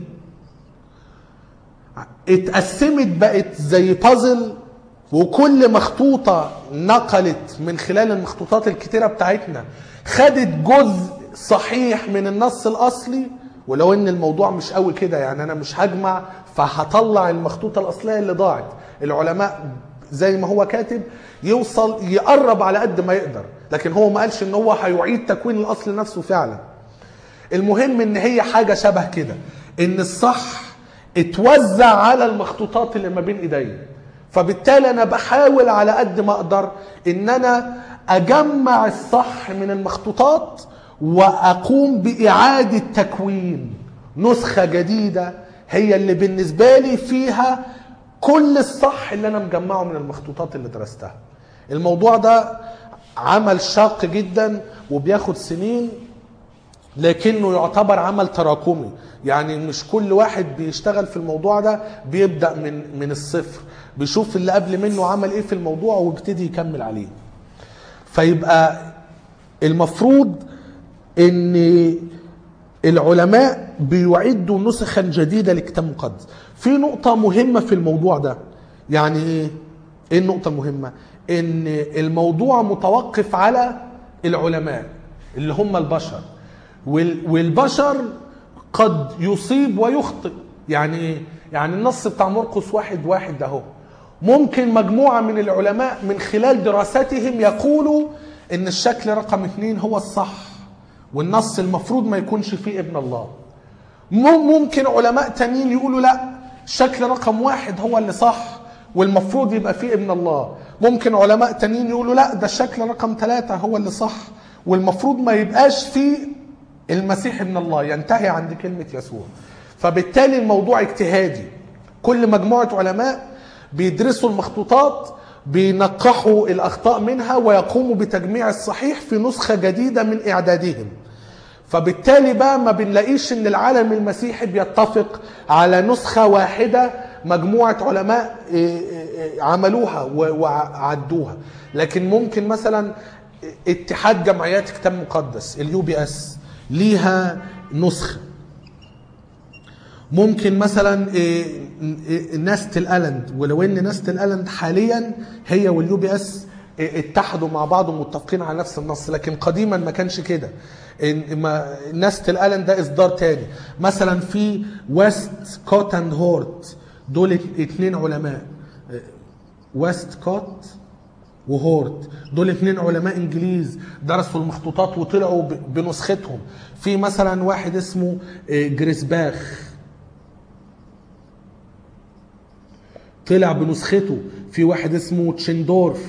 اتقسمت بقت زي بازل وكل مخطوطة نقلت من خلال المخطوطات الكتيرة بتاعتنا خدت جزء صحيح من النص الأصلي ولو ان الموضوع مش قوي كده يعني انا مش هجمع فهطلع المخطوطة الأصلية اللي ضاعت العلماء زي ما هو كاتب يوصل يقرب على قد ما يقدر لكن هو ما قالش ان هو هيعيد تكوين الاصل نفسه فعلا المهم ان هي حاجة شبه كده ان الصح اتوزع على المخطوطات اللي ما بين ايديا فبالتالي انا بحاول على قد ما اقدر ان انا اجمع الصح من المخطوطات واقوم باعادة تكوين نسخة جديدة هي اللي بالنسبة لي فيها كل الصح اللي انا مجمعه من المخطوطات اللي درستها الموضوع ده عمل شاق جدا وبياخد سنين لكنه يعتبر عمل تراكمي يعني مش كل واحد بيشتغل في الموضوع ده بيبدأ من من الصفر بيشوف اللي قبل منه عمل ايه في الموضوع ويبتدي يكمل عليه فيبقى المفروض ان العلماء بيعدوا نسخا جديدة لكتاب مقدس في نقطة مهمة في الموضوع ده يعني ايه ايه النقطة المهمة ان الموضوع متوقف على العلماء اللي هم البشر وال- والبشر قد يصيب ويخطئ يعني ايه؟ يعني النص بتاع مرقس واحد واحد ده هو ممكن مجموعة من العلماء من خلال دراستهم يقولوا ان الشكل رقم اثنين هو الصح والنص المفروض ما يكونش فيه ابن الله مم- ممكن علماء تانيين يقولوا لا شكل رقم واحد هو اللي صح والمفروض يبقى فيه ابن الله ممكن علماء تانيين يقولوا لا ده الشكل رقم ثلاثة هو اللي صح والمفروض ما يبقاش فيه المسيح ابن الله ينتهي عند كلمة يسوع فبالتالي الموضوع اجتهادي كل مجموعة علماء بيدرسوا المخطوطات بينقحوا الأخطاء منها ويقوموا بتجميع الصحيح في نسخة جديدة من إعدادهم فبالتالي بقى ما بنلاقيش ان العالم المسيحي بيتفق على نسخة واحدة مجموعة علماء إيه، إيه، عملوها و- وعدوها لكن ممكن مثلا اتحاد جمعيات كتاب مقدس اليو بي اس ليها نسخة ممكن مثلا إيه، إيه، ناست الالاند ولو ان ناست الالاند حاليا هي واليو بي اس اتحدوا مع بعض ومتفقين على نفس النص لكن قديما ما كانش كده إن- ما- ناست الالاند ده اصدار تاني مثلا في ويست كوت اند هورت دول ات- اتنين علماء ويست كوت وهورت دول اتنين علماء انجليز درسوا المخطوطات وطلعوا ب- بنسختهم في مثلا واحد اسمه آه، جريسباخ طلع بنسخته في واحد اسمه تشندورف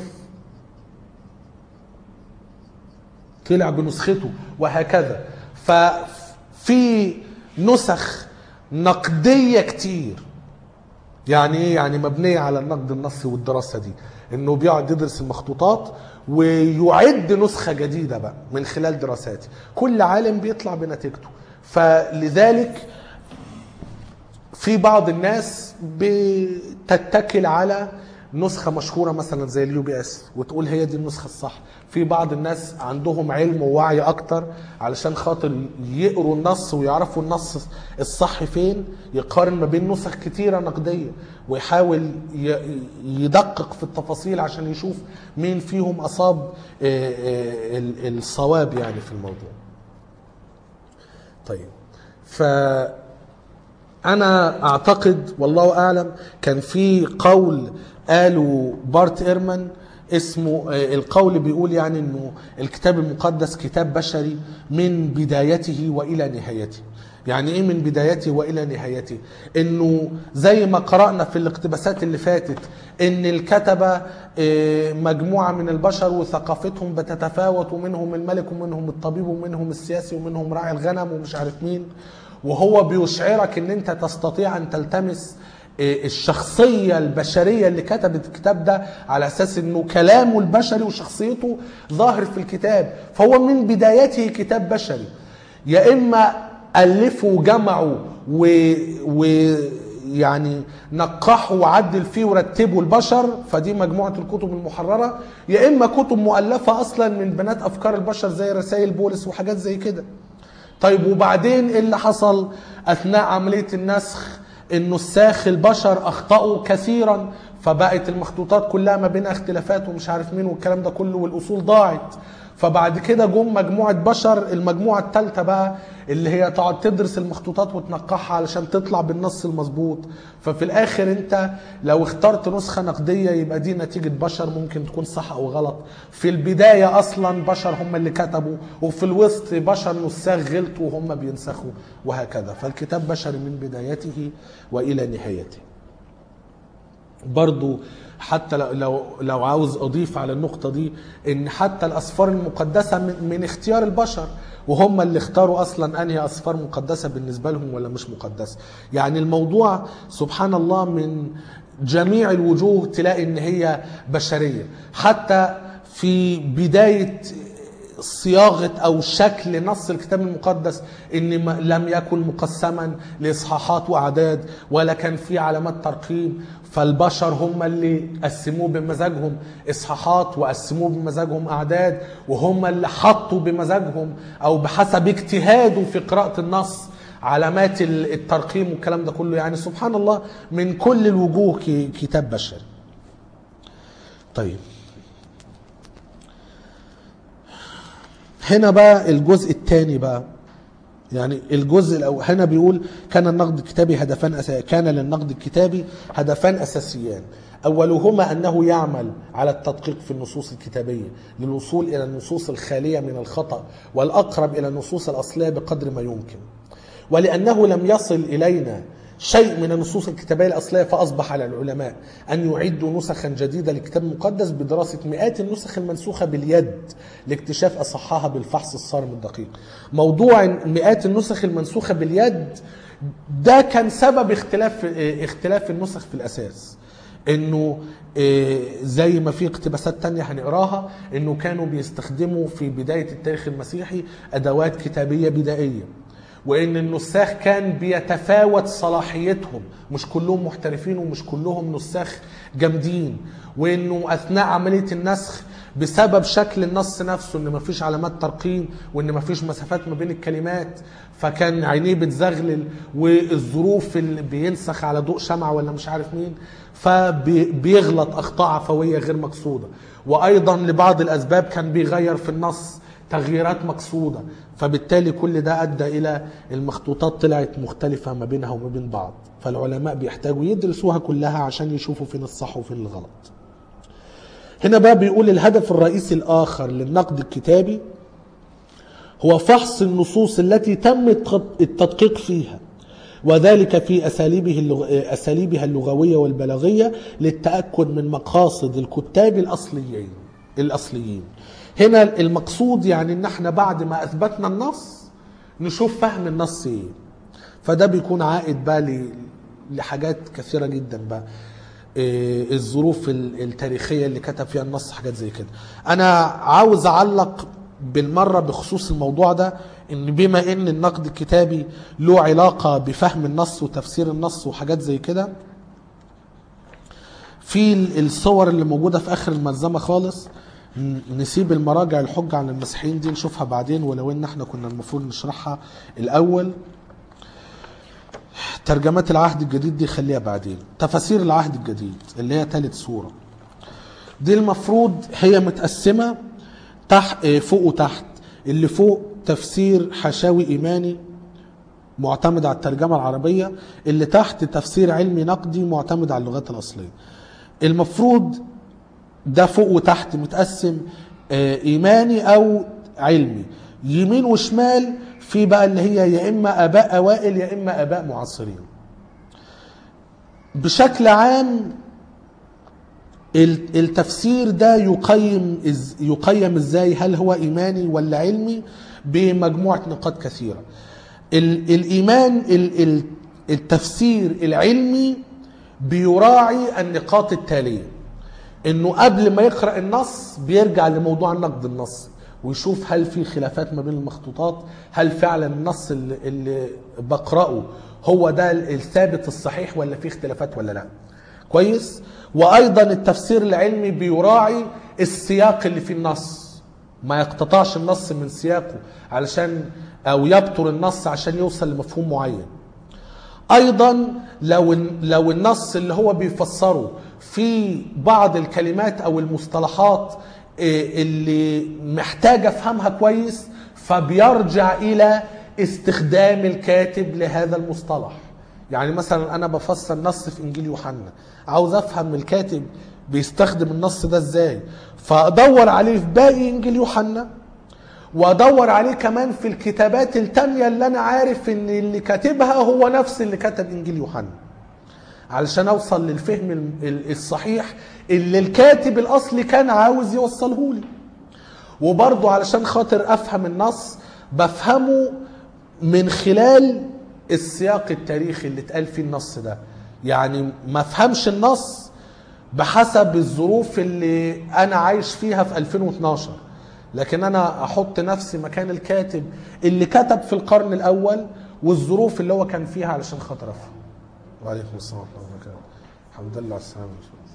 طلع بنسخته وهكذا ففي نسخ نقدية كتير يعني ايه يعني مبنية على النقد النصي والدراسة دي انه بيقعد يدرس المخطوطات ويعد نسخة جديدة بقى من خلال دراساته كل عالم بيطلع بنتيجته فلذلك في بعض الناس بتتكل على نسخة مشهورة مثلا زي اليو بي اس وتقول هي دي النسخة الصح في بعض الناس عندهم علم ووعي اكتر علشان خاطر يقروا النص ويعرفوا النص الصح فين يقارن ما بين نسخ كتيرة نقدية ويحاول ي- يدقق في التفاصيل عشان يشوف مين فيهم اصاب آه، آه، ال- الصواب يعني في الموضوع طيب ف انا اعتقد والله اعلم كان في قول قاله بارت ايرمان اسمه آه، القول بيقول يعني انه الكتاب المقدس كتاب بشري من بدايته والى نهايته يعني ايه من بدايته والى نهايته انه زي ما قرانا في الاقتباسات اللي فاتت ان الكتبه آه، مجموعه من البشر وثقافتهم بتتفاوت ومنهم الملك ومنهم الطبيب ومنهم السياسي ومنهم راعي الغنم ومش عارف مين وهو بيشعرك ان انت تستطيع ان تلتمس إيه، الشخصية البشرية اللي كتبت الكتاب ده على اساس انه كلامه البشري وشخصيته ظاهر في الكتاب فهو من بدايته كتاب بشري يا اما الفوا وجمعوا و, و يعني نقحوا وعدل فيه ورتبوا البشر فدي مجموعة الكتب المحررة يا اما كتب مؤلفة اصلا من بنات افكار البشر زي رسائل بولس وحاجات زي كده طيب وبعدين ايه اللي حصل اثناء عمليه النسخ انه الساخ البشر اخطاوا كثيرا فبقت المخطوطات كلها ما بينها اختلافات ومش عارف مين والكلام ده كله والاصول ضاعت فبعد كده جم مجموعه بشر المجموعه الثالثه بقى اللي هي تقعد تدرس المخطوطات وتنقحها علشان تطلع بالنص المظبوط ففي الاخر انت لو اخترت نسخه نقديه يبقى دي نتيجه بشر ممكن تكون صح او غلط في البدايه اصلا بشر هم اللي كتبوا وفي الوسط بشر نساخ غلطوا وهم بينسخوا وهكذا فالكتاب بشري من بدايته والى نهايته برضو حتى لو لو لو عاوز اضيف على النقطه دي ان حتى الاسفار المقدسه من, من اختيار البشر وهم اللي اختاروا اصلا انهي اسفار مقدسه بالنسبه لهم ولا مش مقدسه يعني الموضوع سبحان الله من جميع الوجوه تلاقي ان هي بشريه حتى في بدايه صياغه او شكل نص الكتاب المقدس ان ما- لم يكن مقسما لاصحاحات واعداد ولا كان في علامات ترقيم فالبشر هم اللي قسموه بمزاجهم اصحاحات وقسموه بمزاجهم اعداد وهم اللي حطوا بمزاجهم او بحسب اجتهاده في قراءه النص علامات ال- الترقيم والكلام ده كله يعني سبحان الله من كل الوجوه ك- كتاب بشري طيب هنا بقى الجزء الثاني بقى يعني الجزء الأول هنا بيقول كان النقد الكتابي هدفان أس... كان للنقد الكتابي هدفان اساسيان اولهما انه يعمل على التدقيق في النصوص الكتابيه للوصول الى النصوص الخاليه من الخطا والاقرب الى النصوص الاصليه بقدر ما يمكن ولانه لم يصل الينا شيء من النصوص الكتابيه الاصليه فاصبح على العلماء ان يعدوا نسخا جديده للكتاب المقدس بدراسه مئات النسخ المنسوخه باليد لاكتشاف اصحها بالفحص الصارم الدقيق. موضوع مئات النسخ المنسوخه باليد ده كان سبب اختلاف اختلاف النسخ في الاساس. انه إيه، زي ما في اقتباسات تانية هنقراها انه كانوا بيستخدموا في بداية التاريخ المسيحي ادوات كتابية بدائية وان النساخ كان بيتفاوت صلاحيتهم مش كلهم محترفين ومش كلهم نساخ جامدين وانه اثناء عمليه النسخ بسبب شكل النص نفسه ان مفيش علامات ترقيم وان مفيش مسافات ما بين الكلمات فكان عينيه بتزغلل والظروف اللي بينسخ على ضوء شمعة ولا مش عارف مين فبيغلط اخطاء عفويه غير مقصوده وايضا لبعض الاسباب كان بيغير في النص تغييرات مقصوده فبالتالي كل ده ادى الى المخطوطات طلعت مختلفه ما بينها وما بين بعض فالعلماء بيحتاجوا يدرسوها كلها عشان يشوفوا فين الصح وفين الغلط هنا بقى بيقول الهدف الرئيسي الاخر للنقد الكتابي هو فحص النصوص التي تم التدقيق فيها وذلك في اساليبه اللغ... اساليبها اللغويه والبلاغيه للتاكد من مقاصد الكتاب الاصليين الاصليين هنا المقصود يعني ان احنا بعد ما اثبتنا النص نشوف فهم النص ايه فده بيكون عائد بقى ل- لحاجات كثيره جدا بقى إيه الظروف ال- التاريخيه اللي كتب فيها النص حاجات زي كده انا عاوز اعلق بالمره بخصوص الموضوع ده ان بما ان النقد الكتابي له علاقه بفهم النص وتفسير النص وحاجات زي كده في ال- الصور اللي موجوده في اخر الملزمه خالص ن- نسيب المراجع الحجه عن المسيحيين دي نشوفها بعدين ولو ان احنا كنا المفروض نشرحها الاول ترجمات العهد الجديد دي خليها بعدين تفاسير العهد الجديد اللي هي ثالث سوره دي المفروض هي متقسمه تحت فوق وتحت اللي فوق تفسير حشاوي ايماني معتمد على الترجمه العربيه اللي تحت تفسير علمي نقدي معتمد على اللغات الاصليه المفروض ده فوق وتحت متقسم آه، ايماني او علمي يمين وشمال في بقى اللي هي يا اما اباء اوائل يا اما اباء معاصرين بشكل عام ال- التفسير ده يقيم إز يقيم ازاي هل هو ايماني ولا علمي بمجموعه نقاط كثيره ال الايمان ال ال التفسير العلمي بيراعي النقاط التاليه انه قبل ما يقرا النص بيرجع لموضوع النقد النصي ويشوف هل في خلافات ما بين المخطوطات هل فعلا النص اللي, اللي بقراه هو ده الثابت الصحيح ولا في اختلافات ولا لا كويس وايضا التفسير العلمي بيراعي السياق اللي في النص ما يقتطعش النص من سياقه علشان او يبطر النص عشان يوصل لمفهوم معين ايضا لو لو النص اللي هو بيفسره في بعض الكلمات او المصطلحات إيه، اللي محتاج افهمها كويس فبيرجع الى استخدام الكاتب لهذا المصطلح يعني مثلا انا بفسر نص في انجيل يوحنا عاوز افهم الكاتب بيستخدم النص ده ازاي فادور عليه في باقي انجيل يوحنا وادور عليه كمان في الكتابات التانية اللي انا عارف ان اللي كاتبها هو نفس اللي كتب انجيل يوحنا علشان اوصل للفهم ال- ال- الصحيح اللي الكاتب الاصلي كان عاوز يوصله لي وبرضه علشان خاطر افهم النص بفهمه من خلال السياق التاريخي اللي اتقال فيه النص ده يعني ما افهمش النص بحسب الظروف اللي انا عايش فيها في 2012 لكن انا احط نفسي مكان الكاتب اللي كتب في القرن الاول والظروف اللي هو كان فيها علشان خاطر افهم وعليكم السلام ورحمه الله وبركاته الحمد لله على السلامه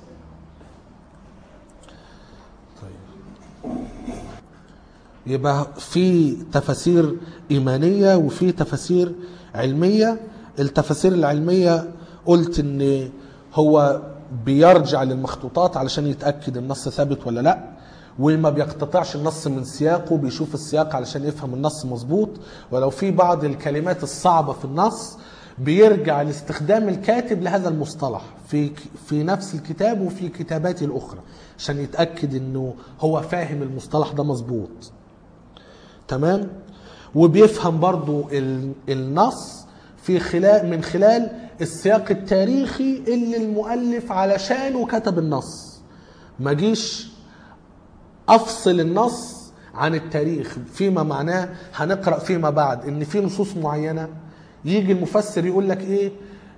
طيب يبقى في تفاسير ايمانيه وفي تفاسير علميه التفاسير العلميه قلت ان هو بيرجع للمخطوطات علشان يتاكد النص ثابت ولا لا وما بيقتطعش النص من سياقه بيشوف السياق علشان يفهم النص مظبوط ولو في بعض الكلمات الصعبة في النص بيرجع لاستخدام الكاتب لهذا المصطلح في في نفس الكتاب وفي كتاباته الأخرى عشان يتأكد انه هو فاهم المصطلح ده مظبوط تمام وبيفهم برضو ال- النص في خلال من خلال السياق التاريخي اللي المؤلف علشانه كتب النص ما جيش افصل النص عن التاريخ فيما معناه هنقرا فيما بعد ان في نصوص معينه يجي المفسر يقول لك ايه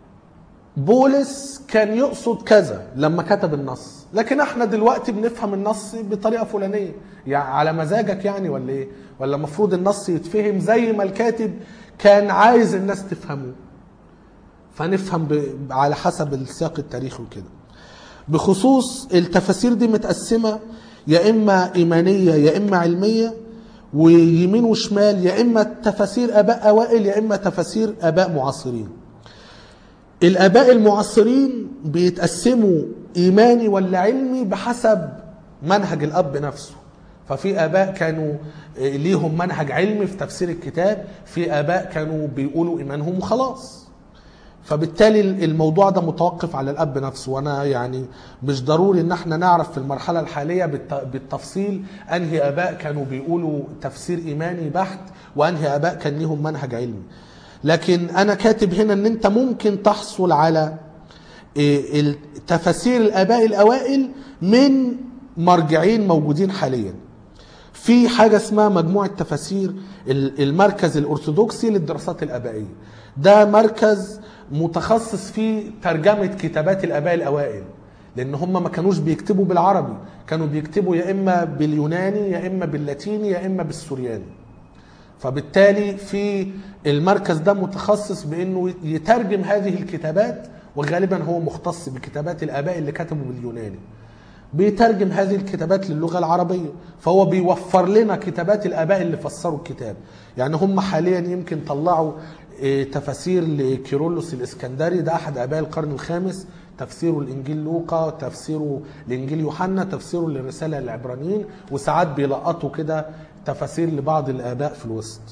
بولس كان يقصد كذا لما كتب النص لكن احنا دلوقتي بنفهم النص بطريقه فلانيه يعني على مزاجك يعني ولا ايه ولا المفروض النص يتفهم زي ما الكاتب كان عايز الناس تفهمه فنفهم ب... على حسب السياق التاريخي وكده بخصوص التفاسير دي متقسمة يا إما إيمانية يا إما علمية ويمين وشمال يا إما تفاسير آباء أوائل يا إما تفاسير آباء معاصرين الآباء المعاصرين بيتقسموا إيماني ولا علمي بحسب منهج الأب نفسه ففي آباء كانوا ليهم منهج علمي في تفسير الكتاب في آباء كانوا بيقولوا إيمانهم وخلاص فبالتالي الموضوع ده متوقف على الاب نفسه وانا يعني مش ضروري ان احنا نعرف في المرحله الحاليه بالت- بالتفصيل انهي اباء كانوا بيقولوا تفسير ايماني بحت وانهي اباء كان ليهم منهج علمي لكن انا كاتب هنا ان انت ممكن تحصل على إيه، ال- تفاسير الاباء الاوائل من مرجعين موجودين حاليا في حاجة اسمها مجموعة تفاسير ال- المركز الأرثوذكسي للدراسات الآبائية ده مركز متخصص في ترجمة كتابات الآباء الأوائل لأن هم ما كانوش بيكتبوا بالعربي كانوا بيكتبوا يا إما باليوناني يا إما باللاتيني يا إما بالسورياني فبالتالي في المركز ده متخصص بانه يترجم هذه الكتابات وغالبا هو مختص بكتابات الاباء اللي كتبوا باليوناني بيترجم هذه الكتابات للغه العربيه فهو بيوفر لنا كتابات الاباء اللي فسروا الكتاب يعني هم حاليا يمكن طلعوا إيه، تفاسير لكيرلس الاسكندري ده احد اباء القرن الخامس تفسيره الانجيل لوقا تفسيره لانجيل يوحنا تفسيره للرساله للعبرانيين وساعات بيلقطوا كده تفاسير لبعض الاباء في الوسط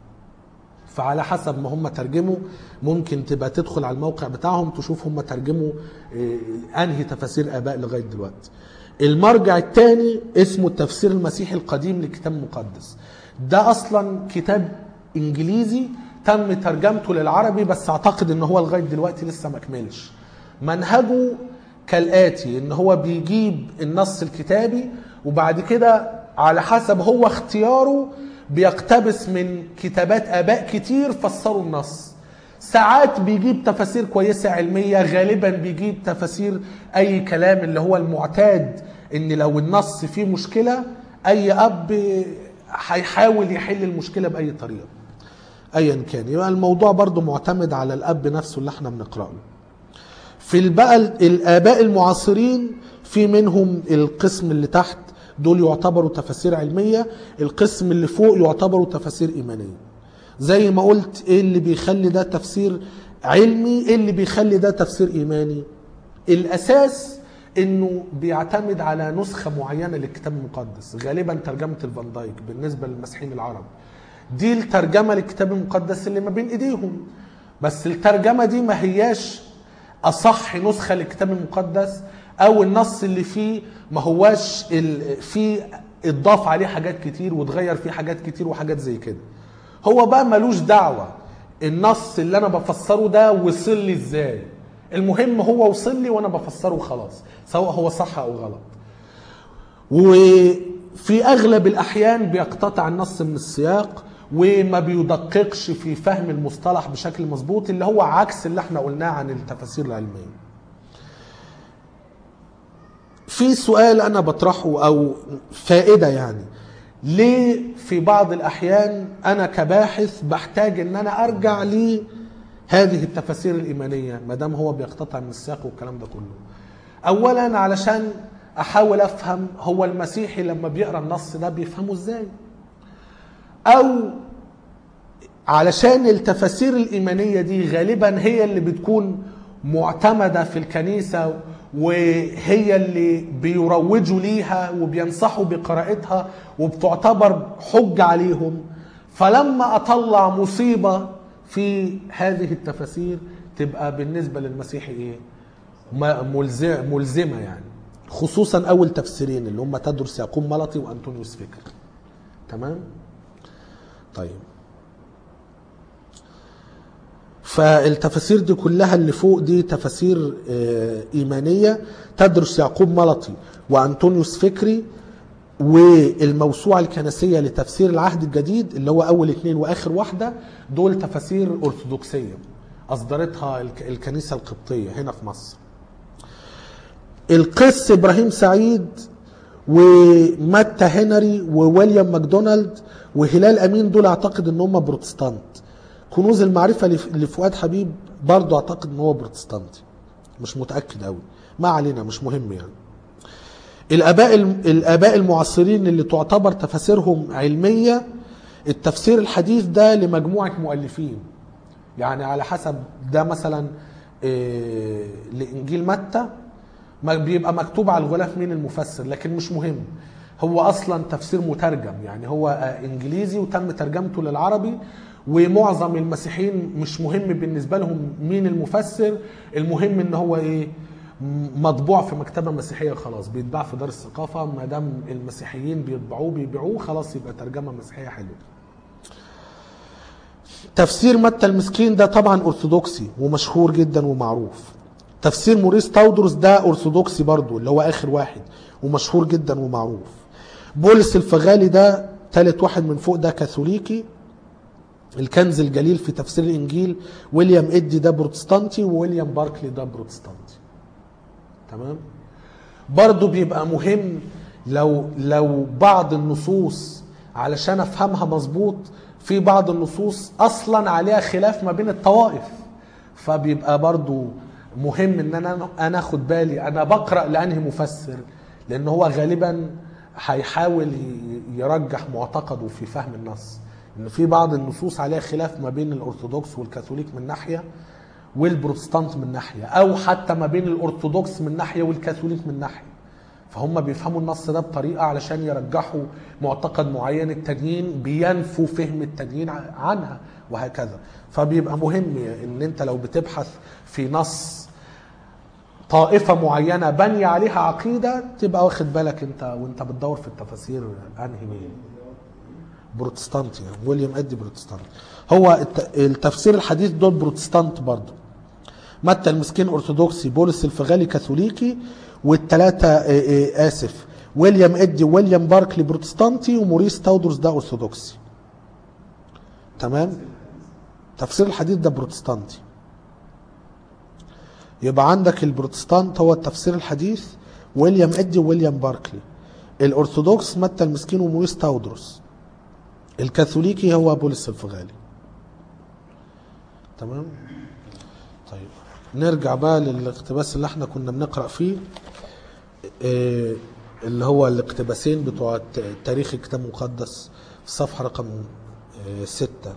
فعلى حسب ما هم ترجموا ممكن تبقى تدخل على الموقع بتاعهم تشوف هم ترجموا إيه، انهي تفاسير اباء لغايه دلوقتي المرجع الثاني اسمه التفسير المسيحي القديم للكتاب المقدس ده اصلا كتاب انجليزي تم ترجمته للعربي بس اعتقد ان هو لغايه دلوقتي لسه ما كملش منهجه كالاتي ان هو بيجيب النص الكتابي وبعد كده على حسب هو اختياره بيقتبس من كتابات اباء كتير فسروا النص ساعات بيجيب تفاسير كويسه علميه غالبا بيجيب تفاسير اي كلام اللي هو المعتاد ان لو النص فيه مشكله اي اب هيحاول يحل المشكله باي طريقه ايا كان يبقى الموضوع برضو معتمد على الاب نفسه اللي احنا بنقراه في بقى الاباء المعاصرين في منهم القسم اللي تحت دول يعتبروا تفاسير علميه القسم اللي فوق يعتبروا تفاسير ايمانيه زي ما قلت ايه اللي بيخلي ده تفسير علمي ايه اللي بيخلي ده تفسير ايماني الاساس انه بيعتمد على نسخه معينه للكتاب المقدس غالبا ترجمه الفان دايك بالنسبه للمسيحيين العرب دي الترجمه للكتاب المقدس اللي ما بين ايديهم بس الترجمه دي ما هياش اصح نسخه للكتاب المقدس او النص اللي فيه ما هواش ال- فيه اتضاف عليه حاجات كتير واتغير فيه حاجات كتير وحاجات زي كده هو بقى ملوش دعوه النص اللي انا بفسره ده وصل لي ازاي المهم هو وصل لي وانا بفسره خلاص سواء هو صح او غلط وفي اغلب الاحيان بيقتطع النص من السياق وما بيدققش في فهم المصطلح بشكل مظبوط اللي هو عكس اللي احنا قلناه عن التفاسير العلميه في سؤال انا بطرحه او فائده يعني ليه في بعض الاحيان انا كباحث بحتاج ان انا ارجع لهذه التفاسير الايمانيه ما دام هو بيقتطع من السياق والكلام ده كله اولا علشان احاول افهم هو المسيحي لما بيقرا النص ده بيفهمه ازاي او علشان التفاسير الإيمانية دي غالبا هي اللي بتكون معتمدة في الكنيسة وهي اللي بيروجوا ليها وبينصحوا بقراءتها وبتعتبر حجة عليهم فلما أطلع مصيبة في هذه التفاسير تبقى بالنسبة للمسيحي إيه؟ م- ملزم ملزمة يعني خصوصا أول تفسيرين اللي هم تدرس يعقوب ملطي وأنطونيوس فكر تمام؟ طيب فالتفاسير دي كلها اللي فوق دي تفاسير آه، إيمانية تدرس يعقوب ملطي وأنطونيوس فكري والموسوعة الكنسية لتفسير العهد الجديد اللي هو أول اتنين وآخر واحدة دول تفاسير أرثوذكسية أصدرتها الك- الكنيسة القبطية هنا في مصر القس إبراهيم سعيد وماتا هنري وويليام ماكدونالد وهلال أمين دول أعتقد إن هم بروتستانت كنوز المعرفة لف- لفؤاد حبيب برضه أعتقد إن هو بروتستانتي مش متأكد أوي ما علينا مش مهم يعني الاباء الاباء المعاصرين اللي تعتبر تفاسيرهم علميه التفسير الحديث ده لمجموعه مؤلفين يعني على حسب ده مثلا إيه، لانجيل متى ما بيبقى مكتوب على الغلاف مين المفسر لكن مش مهم هو اصلا تفسير مترجم يعني هو آه، انجليزي وتم ترجمته للعربي ومعظم المسيحيين مش مهم بالنسبه لهم مين المفسر المهم ان هو ايه م- مطبوع في مكتبه مسيحيه خلاص بيتباع في دار الثقافه ما دام المسيحيين بيطبعوه بيبيعوه خلاص يبقى ترجمه مسيحيه حلوه تفسير متى المسكين ده طبعا ارثوذكسي ومشهور جدا ومعروف تفسير موريس تاودروس ده ارثوذكسي برضو اللي هو اخر واحد ومشهور جدا ومعروف بولس الفغالي ده ثالث واحد من فوق ده كاثوليكي الكنز الجليل في تفسير الانجيل ويليام ادي ده بروتستانتي وويليام باركلي ده بروتستانتي تمام برضو بيبقى مهم لو لو بعض النصوص علشان افهمها مظبوط في بعض النصوص اصلا عليها خلاف ما بين الطوائف فبيبقى برضو مهم ان انا انا اخد بالي انا بقرا لانهي مفسر لان هو غالبا هيحاول ي- يرجح معتقده في فهم النص ان في بعض النصوص عليها خلاف ما بين الارثوذكس والكاثوليك من ناحيه والبروتستانت من ناحيه او حتى ما بين الارثوذكس من ناحيه والكاثوليك من ناحيه فهم بيفهموا النص ده بطريقه علشان يرجحوا معتقد معين التانيين بينفوا فهم التانيين ع- عنها وهكذا فبيبقى مهم ان انت لو بتبحث في نص طائفة معينة بني عليها عقيدة تبقى واخد بالك انت وانت بتدور في التفاسير انهي مين بروتستانتي يعني ويليام ادي بروتستانت هو الت- التفسير الحديث دول بروتستانت برضه متى المسكين ارثوذكسي بولس الفغالي كاثوليكي والثلاثه اسف ويليام ادي ويليام باركلي بروتستانتي وموريس تاودروس ده ارثوذكسي تمام تفسير الحديث ده بروتستانتي يبقى عندك البروتستانت هو التفسير الحديث ويليام ادي وويليام باركلي الارثوذكس متى المسكين وموريس تاودروس الكاثوليكي هو بولس الفغالي تمام طيب نرجع بقى للاقتباس اللي احنا كنا بنقرا فيه إيه اللي هو الاقتباسين بتوع ت- تاريخ الكتاب المقدس في الصفحه رقم إيه ستة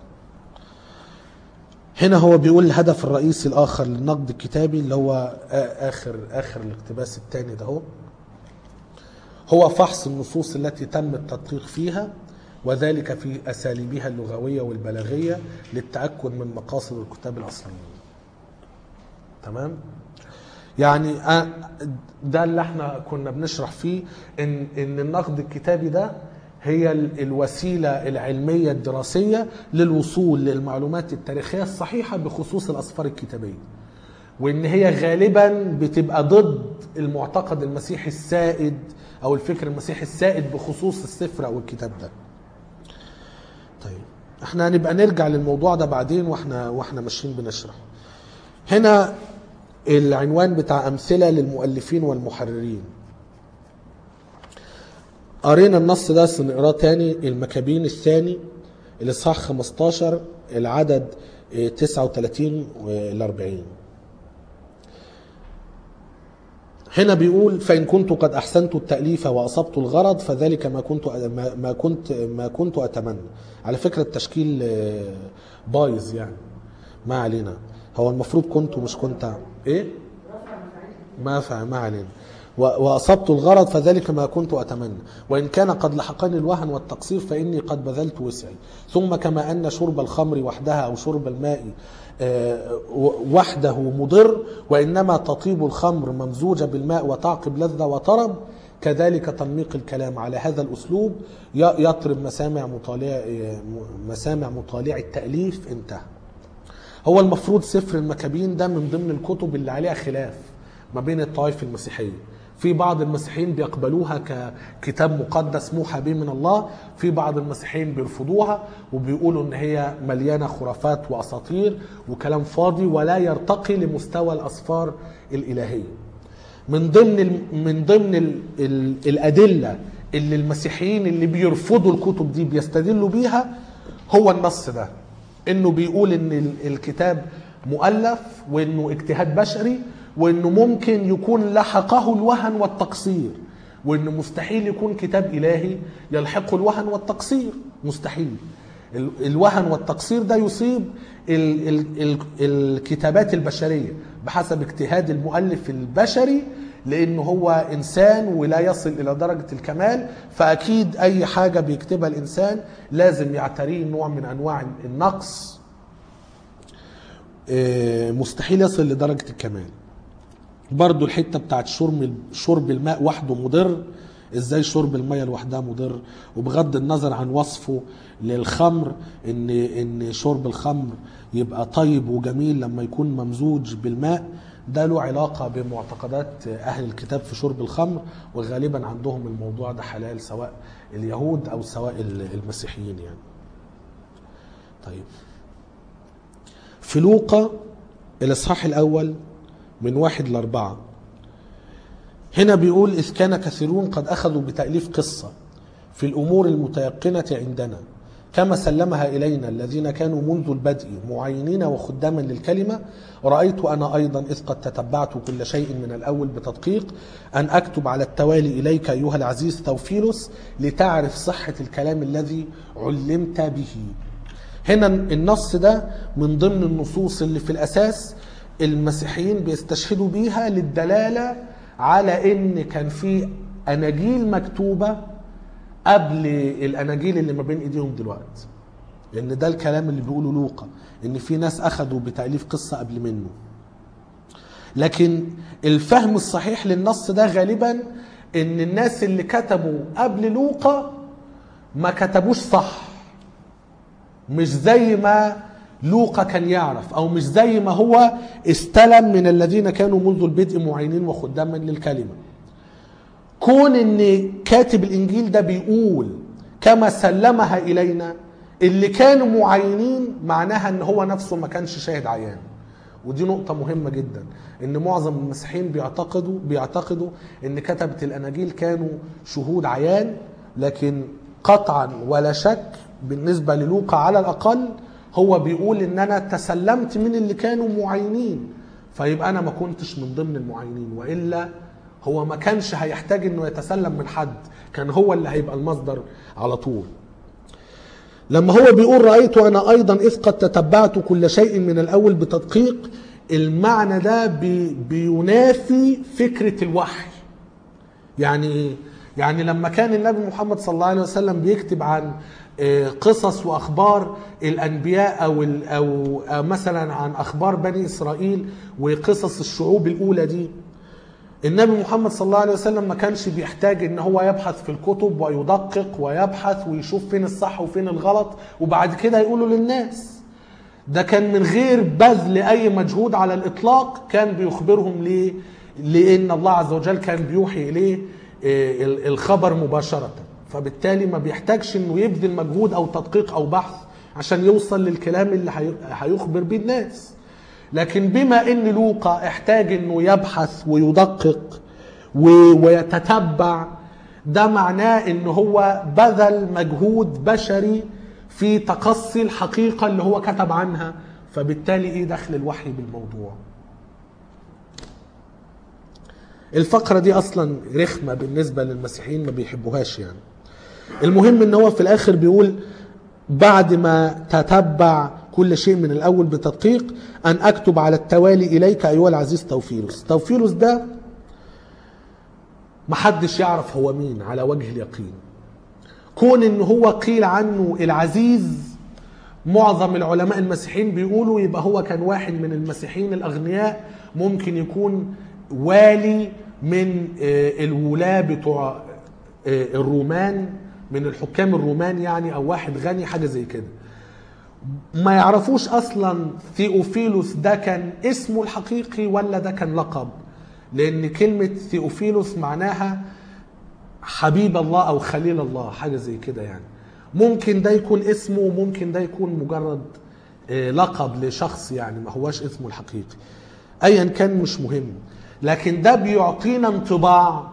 هنا هو بيقول الهدف الرئيسي الاخر للنقد الكتابي اللي هو آ- اخر اخر الاقتباس الثاني ده هو هو فحص النصوص التي تم التدقيق فيها وذلك في اساليبها اللغويه والبلاغيه للتاكد من مقاصد الكتاب الاصليين. تمام؟ يعني أ- ده اللي احنا كنا بنشرح فيه ان ان النقد الكتابي ده هي ال- الوسيله العلميه الدراسيه للوصول للمعلومات التاريخيه الصحيحه بخصوص الاسفار الكتابيه. وان هي غالبا بتبقى ضد المعتقد المسيحي السائد او الفكر المسيحي السائد بخصوص السفر او الكتاب ده. طيب احنا هنبقى نرجع للموضوع ده بعدين واحنا واحنا ماشيين بنشرح. هنا العنوان بتاع امثله للمؤلفين والمحررين. قرينا النص ده بس نقراه تاني المكابين الثاني الاصحاح 15 العدد اه، 39 ل 40 هنا بيقول فإن كنت قد أحسنت التأليف وأصبت الغرض فذلك ما كنت ما ما كنت ما كنت أتمنى. على فكرة التشكيل آه، بايظ يعني ما علينا. هو المفروض كنت ومش كنت إيه؟ ما فهم ما علينا و- وأصبت الغرض فذلك ما كنت أتمنى وإن كان قد لحقني الوهن والتقصير فإني قد بذلت وسعي ثم كما أن شرب الخمر وحدها أو شرب الماء آه، و- وحده مضر وإنما تطيب الخمر ممزوجة بالماء وتعقب لذة وطرب كذلك تنميق الكلام على هذا الأسلوب ي- يطرب مسامع مطالع آه، مسامع مطالع التأليف انتهى هو المفروض سفر المكابين ده من ضمن الكتب اللي عليها خلاف ما بين الطوائف المسيحيه في بعض المسيحيين بيقبلوها ككتاب مقدس موحى به من الله في بعض المسيحيين بيرفضوها وبيقولوا ان هي مليانه خرافات واساطير وكلام فاضي ولا يرتقي لمستوى الاسفار الالهيه من ضمن ال... من ضمن ال... ال... الادله اللي المسيحيين اللي بيرفضوا الكتب دي بيستدلوا بيها هو النص ده انه بيقول ان ال- الكتاب مؤلف وانه اجتهاد بشري وانه ممكن يكون لحقه الوهن والتقصير وانه مستحيل يكون كتاب الهي يلحقه الوهن والتقصير مستحيل ال- الوهن والتقصير ده يصيب ال ال ال الكتابات البشريه بحسب اجتهاد المؤلف البشري لانه هو انسان ولا يصل الى درجه الكمال فاكيد اي حاجه بيكتبها الانسان لازم يعتريه نوع من انواع النقص آه، مستحيل يصل لدرجه الكمال برضو الحته بتاعت شرب شرب الماء وحده مضر ازاي شرب الميه لوحدها مضر وبغض النظر عن وصفه للخمر ان ان شرب الخمر يبقى طيب وجميل لما يكون ممزوج بالماء ده له علاقة بمعتقدات أهل الكتاب في شرب الخمر وغالبا عندهم الموضوع ده حلال سواء اليهود أو سواء المسيحيين يعني طيب في لوقا الإصحاح الأول من واحد لأربعة هنا بيقول إذ كان كثيرون قد أخذوا بتأليف قصة في الأمور المتيقنة عندنا كما سلمها إلينا الذين كانوا منذ البدء معينين وخداما للكلمة رأيت أنا أيضا إذ قد تتبعت كل شيء من الأول بتدقيق أن أكتب على التوالي إليك أيها العزيز توفيلوس لتعرف صحة الكلام الذي علمت به هنا النص ده من ضمن النصوص اللي في الأساس المسيحيين بيستشهدوا بيها للدلالة على إن كان في أناجيل مكتوبة قبل الاناجيل اللي ما بين ايديهم دلوقتي لان ده الكلام اللي بيقوله لوقا ان في ناس اخذوا بتاليف قصه قبل منه لكن الفهم الصحيح للنص ده غالبا ان الناس اللي كتبوا قبل لوقا ما كتبوش صح مش زي ما لوقا كان يعرف او مش زي ما هو استلم من الذين كانوا منذ البدء معينين وخداما للكلمه كون ان كاتب الانجيل ده بيقول كما سلمها الينا اللي كانوا معينين معناها ان هو نفسه ما كانش شاهد عيان ودي نقطة مهمة جدا ان معظم المسيحيين بيعتقدوا بيعتقدوا ان كتبة الاناجيل كانوا شهود عيان لكن قطعا ولا شك بالنسبة للوقا على الاقل هو بيقول ان انا تسلمت من اللي كانوا معينين فيبقى انا ما كنتش من ضمن المعينين والا هو ما كانش هيحتاج انه يتسلم من حد كان هو اللي هيبقى المصدر على طول لما هو بيقول رأيت أنا أيضا إذ قد تتبعت كل شيء من الأول بتدقيق المعنى ده بي بينافي فكرة الوحي يعني إيه؟ يعني لما كان النبي محمد صلى الله عليه وسلم بيكتب عن قصص واخبار الانبياء او او مثلا عن اخبار بني اسرائيل وقصص الشعوب الاولى دي النبي محمد صلى الله عليه وسلم ما كانش بيحتاج ان هو يبحث في الكتب ويدقق ويبحث ويشوف فين الصح وفين الغلط وبعد كده يقوله للناس ده كان من غير بذل اي مجهود على الاطلاق كان بيخبرهم ليه لان الله عز وجل كان بيوحي اليه الخبر مباشره فبالتالي ما بيحتاجش انه يبذل مجهود او تدقيق او بحث عشان يوصل للكلام اللي هيخبر بيه الناس لكن بما ان لوقا احتاج انه يبحث ويدقق ويتتبع ده معناه ان هو بذل مجهود بشري في تقصي الحقيقة اللي هو كتب عنها فبالتالي ايه دخل الوحي بالموضوع الفقرة دي اصلا رخمة بالنسبة للمسيحيين ما بيحبوهاش يعني المهم ان هو في الاخر بيقول بعد ما تتبع كل شيء من الأول بتدقيق أن أكتب على التوالي إليك أيها العزيز توفيلوس توفيلوس ده محدش يعرف هو مين على وجه اليقين كون ان هو قيل عنه العزيز معظم العلماء المسيحيين بيقولوا يبقى هو كان واحد من المسيحيين الاغنياء ممكن يكون والي من آه، الولاة بتوع آه، الرومان من الحكام الرومان يعني او واحد غني حاجه زي كده ما يعرفوش اصلا ثيوفيلوس ده كان اسمه الحقيقي ولا ده كان لقب لان كلمه ثيوفيلوس معناها حبيب الله او خليل الله حاجه زي كده يعني ممكن ده يكون اسمه وممكن ده يكون مجرد آه، لقب لشخص يعني ما هواش اسمه الحقيقي ايا كان مش مهم لكن ده بيعطينا انطباع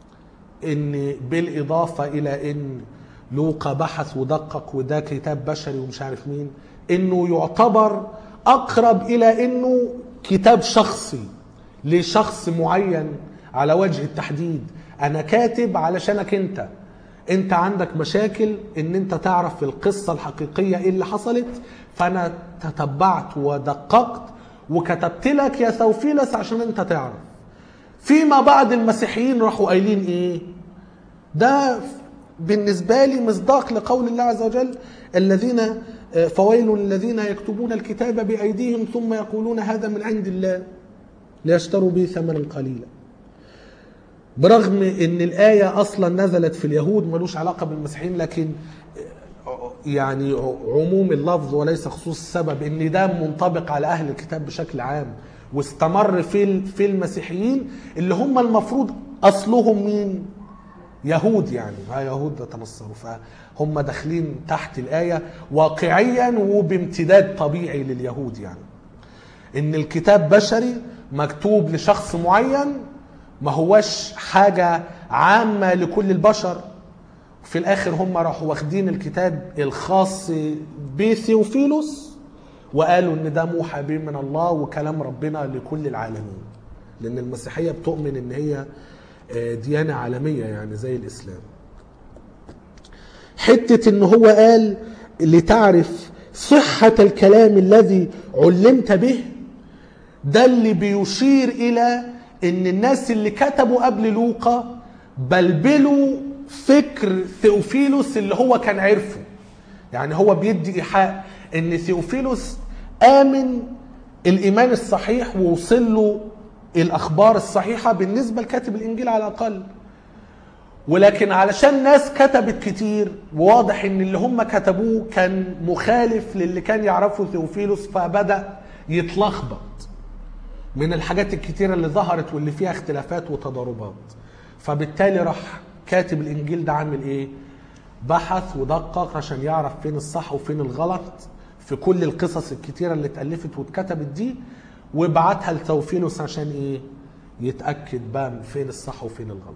ان بالاضافه الى ان لوقا بحث ودقق وده كتاب بشري ومش عارف مين انه يعتبر اقرب الى انه كتاب شخصي لشخص معين على وجه التحديد انا كاتب علشانك انت انت عندك مشاكل ان انت تعرف في القصة الحقيقية ايه اللي حصلت فانا تتبعت ودققت وكتبت لك يا ثوفيلس عشان انت تعرف فيما بعد المسيحيين راحوا قايلين ايه ده بالنسبة لي مصداق لقول الله عز وجل الذين فويل للذين يكتبون الكتاب بأيديهم ثم يقولون هذا من عند الله ليشتروا به ثمنا قليلا برغم ان الآية أصلا نزلت في اليهود ملوش علاقة بالمسيحيين لكن يعني عموم اللفظ وليس خصوص السبب ان ده منطبق على اهل الكتاب بشكل عام واستمر في في المسيحيين اللي هم المفروض اصلهم مين؟ يهود يعني ها يهود تنصروا فهم داخلين تحت الآية واقعيا وبامتداد طبيعي لليهود يعني ان الكتاب بشري مكتوب لشخص معين ما هوش حاجة عامة لكل البشر في الاخر هم راحوا واخدين الكتاب الخاص بثيوفيلوس وقالوا ان ده موحى به من الله وكلام ربنا لكل العالمين لان المسيحيه بتؤمن ان هي ديانه عالميه يعني زي الاسلام حته ان هو قال لتعرف صحه الكلام الذي علمت به ده اللي بيشير الى ان الناس اللي كتبوا قبل لوقا بلبلوا فكر ثيوفيلوس اللي هو كان عرفه يعني هو بيدي ايحاء ان ثيوفيلوس امن الايمان الصحيح ووصل له الاخبار الصحيحه بالنسبه لكاتب الانجيل على الاقل ولكن علشان ناس كتبت كتير وواضح ان اللي هم كتبوه كان مخالف للي كان يعرفه ثيوفيلوس فبدا يتلخبط من الحاجات الكتيره اللي ظهرت واللي فيها اختلافات وتضاربات فبالتالي راح كاتب الانجيل ده عامل ايه بحث ودقق عشان يعرف فين الصح وفين الغلط في كل القصص الكتيره اللي اتالفت واتكتبت دي وبعتها لتوفيلوس عشان ايه يتاكد بقى من فين الصح وفين الغلط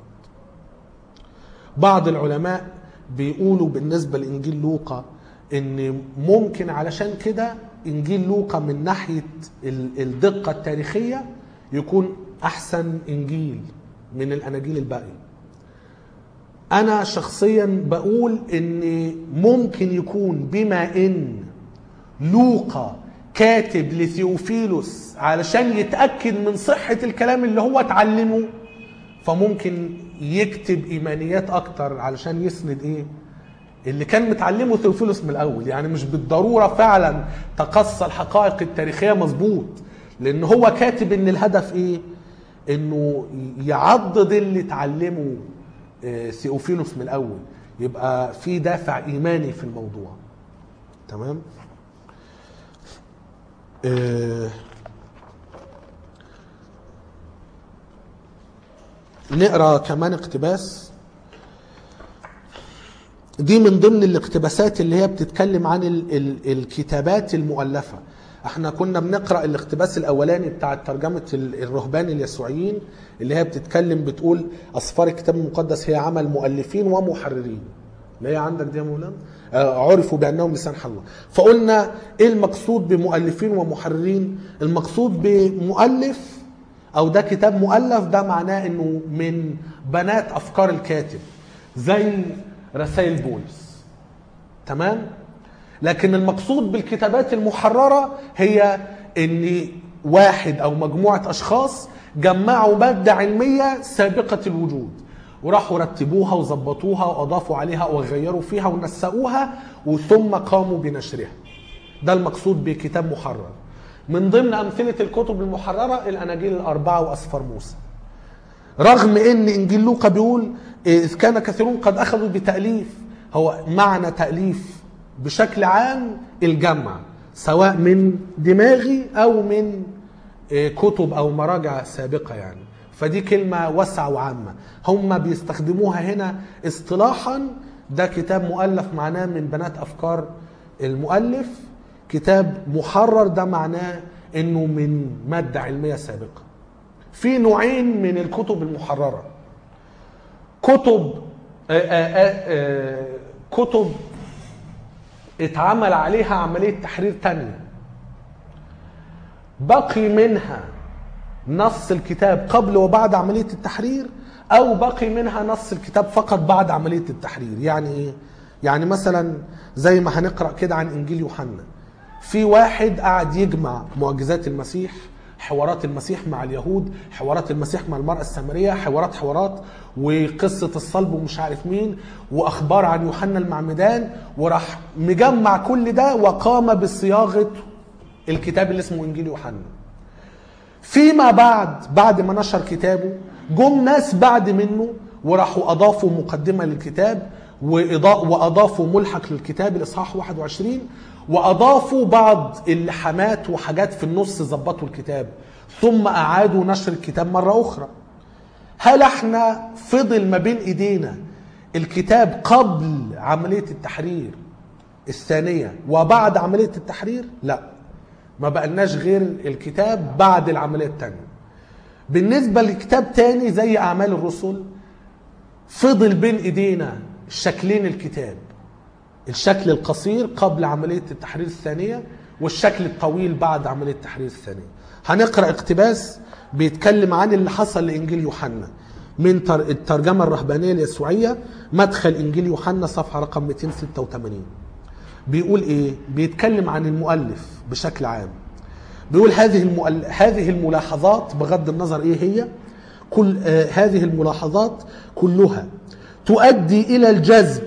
بعض العلماء بيقولوا بالنسبه لانجيل لوقا ان ممكن علشان كده انجيل لوقا من ناحيه الدقه التاريخيه يكون احسن انجيل من الاناجيل الباقيه انا شخصيا بقول ان ممكن يكون بما ان لوقا كاتب لثيوفيلوس علشان يتاكد من صحه الكلام اللي هو اتعلمه فممكن يكتب ايمانيات اكتر علشان يسند ايه اللي كان متعلمه ثيوفيلوس من الاول يعني مش بالضروره فعلا تقصى الحقائق التاريخيه مظبوط لان هو كاتب ان الهدف ايه انه يعضد اللي اتعلمه ثيوفيلوس من الاول يبقى في دافع ايماني في الموضوع تمام آه نقرا كمان اقتباس دي من ضمن الاقتباسات اللي هي بتتكلم عن ال ال الكتابات المؤلفه احنا كنا بنقرا الاقتباس الاولاني بتاع ترجمه الرهبان اليسوعيين اللي هي بتتكلم بتقول اسفار الكتاب المقدس هي عمل مؤلفين ومحررين اللي هي عندك دي يا مولانا آه عرفوا بانهم لسان الله فقلنا ايه المقصود بمؤلفين ومحررين المقصود بمؤلف او ده كتاب مؤلف ده معناه انه من بنات افكار الكاتب زي رسائل بولس تمام لكن المقصود بالكتابات المحررة هي ان واحد او مجموعة اشخاص جمعوا مادة علمية سابقة الوجود وراحوا رتبوها وظبطوها واضافوا عليها وغيروا فيها ونسقوها وثم قاموا بنشرها ده المقصود بكتاب محرر من ضمن امثله الكتب المحرره الاناجيل الاربعه واسفار موسى رغم ان انجيل لوقا بيقول اذ كان كثيرون قد اخذوا بتاليف هو معنى تاليف بشكل عام الجمع سواء من دماغي او من كتب او مراجع سابقه يعني فدي كلمه واسعه وعامه هم بيستخدموها هنا اصطلاحا ده كتاب مؤلف معناه من بنات افكار المؤلف كتاب محرر ده معناه انه من ماده علميه سابقه في نوعين من الكتب المحرره كتب آآ آآ كتب اتعمل عليها عمليه تحرير تانية بقي منها نص الكتاب قبل وبعد عمليه التحرير او بقي منها نص الكتاب فقط بعد عمليه التحرير يعني ايه يعني مثلا زي ما هنقرا كده عن انجيل يوحنا في واحد قاعد يجمع معجزات المسيح حوارات المسيح مع اليهود حوارات المسيح مع المرأة السامرية حوارات حوارات وقصة الصلب ومش عارف مين وأخبار عن يوحنا المعمدان وراح مجمع كل ده وقام بصياغة الكتاب اللي اسمه إنجيل يوحنا فيما بعد بعد ما نشر كتابه جم ناس بعد منه وراحوا أضافوا مقدمة للكتاب وأضافوا ملحق للكتاب الإصحاح 21 واضافوا بعض اللحامات وحاجات في النص ظبطوا الكتاب ثم اعادوا نشر الكتاب مره اخرى هل احنا فضل ما بين ايدينا الكتاب قبل عمليه التحرير الثانيه وبعد عمليه التحرير لا ما بقلناش غير الكتاب بعد العمليه الثانيه بالنسبه لكتاب تاني زي اعمال الرسل فضل بين ايدينا شكلين الكتاب الشكل القصير قبل عملية التحرير الثانية والشكل الطويل بعد عملية التحرير الثانية هنقرأ اقتباس بيتكلم عن اللي حصل لإنجيل يوحنا من الترجمة الرهبانية اليسوعية مدخل إنجيل يوحنا صفحة رقم 286 بيقول إيه؟ بيتكلم عن المؤلف بشكل عام بيقول هذه المؤل... هذه الملاحظات بغض النظر إيه هي كل آه هذه الملاحظات كلها تؤدي إلى الجذب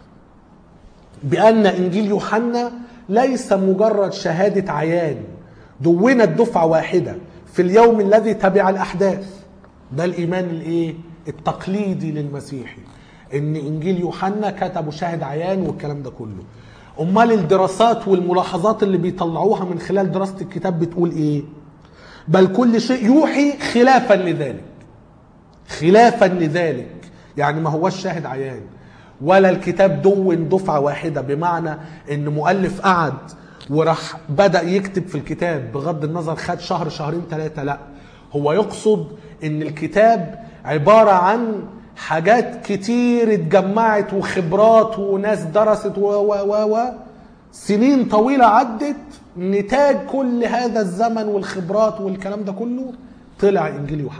بأن إنجيل يوحنا ليس مجرد شهادة عيان دونت دفعة واحدة في اليوم الذي تبع الأحداث ده الإيمان الإيه؟ التقليدي للمسيحي إن إنجيل يوحنا كتبه شاهد عيان والكلام ده كله أمال الدراسات والملاحظات اللي بيطلعوها من خلال دراسة الكتاب بتقول إيه؟ بل كل شيء يوحي خلافا لذلك خلافا لذلك يعني ما هوش شاهد عيان ولا الكتاب دون دفعة واحدة بمعنى ان مؤلف قعد وراح بدأ يكتب في الكتاب بغض النظر خد شهر شهرين ثلاثة لا هو يقصد ان الكتاب عبارة عن حاجات كتير اتجمعت وخبرات وناس درست و و و و سنين طويلة عدت نتاج كل هذا الزمن والخبرات والكلام ده كله طلع انجيل يوحنا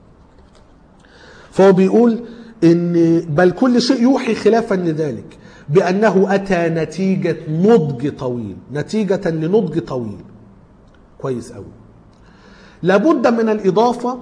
فهو بيقول ان بل كل شيء يوحي خلافا لذلك بانه اتى نتيجه نضج طويل نتيجه لنضج طويل كويس قوي لابد من الاضافه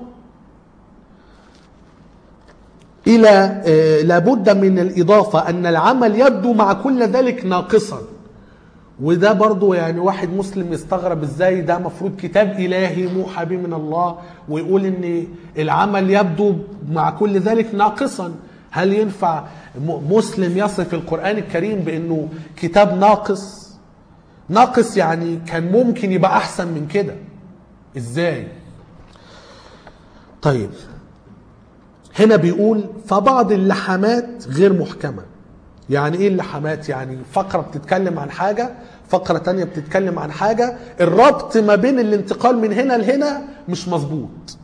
الى لابد من الاضافه ان العمل يبدو مع كل ذلك ناقصا وده برضو يعني واحد مسلم يستغرب ازاي ده مفروض كتاب الهي موحى به من الله ويقول ان العمل يبدو مع كل ذلك ناقصا هل ينفع مسلم يصف القرآن الكريم بانه كتاب ناقص ناقص يعني كان ممكن يبقى احسن من كده ازاي طيب هنا بيقول فبعض اللحمات غير محكمه يعني ايه اللحمات يعني فقرة بتتكلم عن حاجة فقرة تانية بتتكلم عن حاجة الربط ما بين الانتقال من هنا لهنا مش مظبوط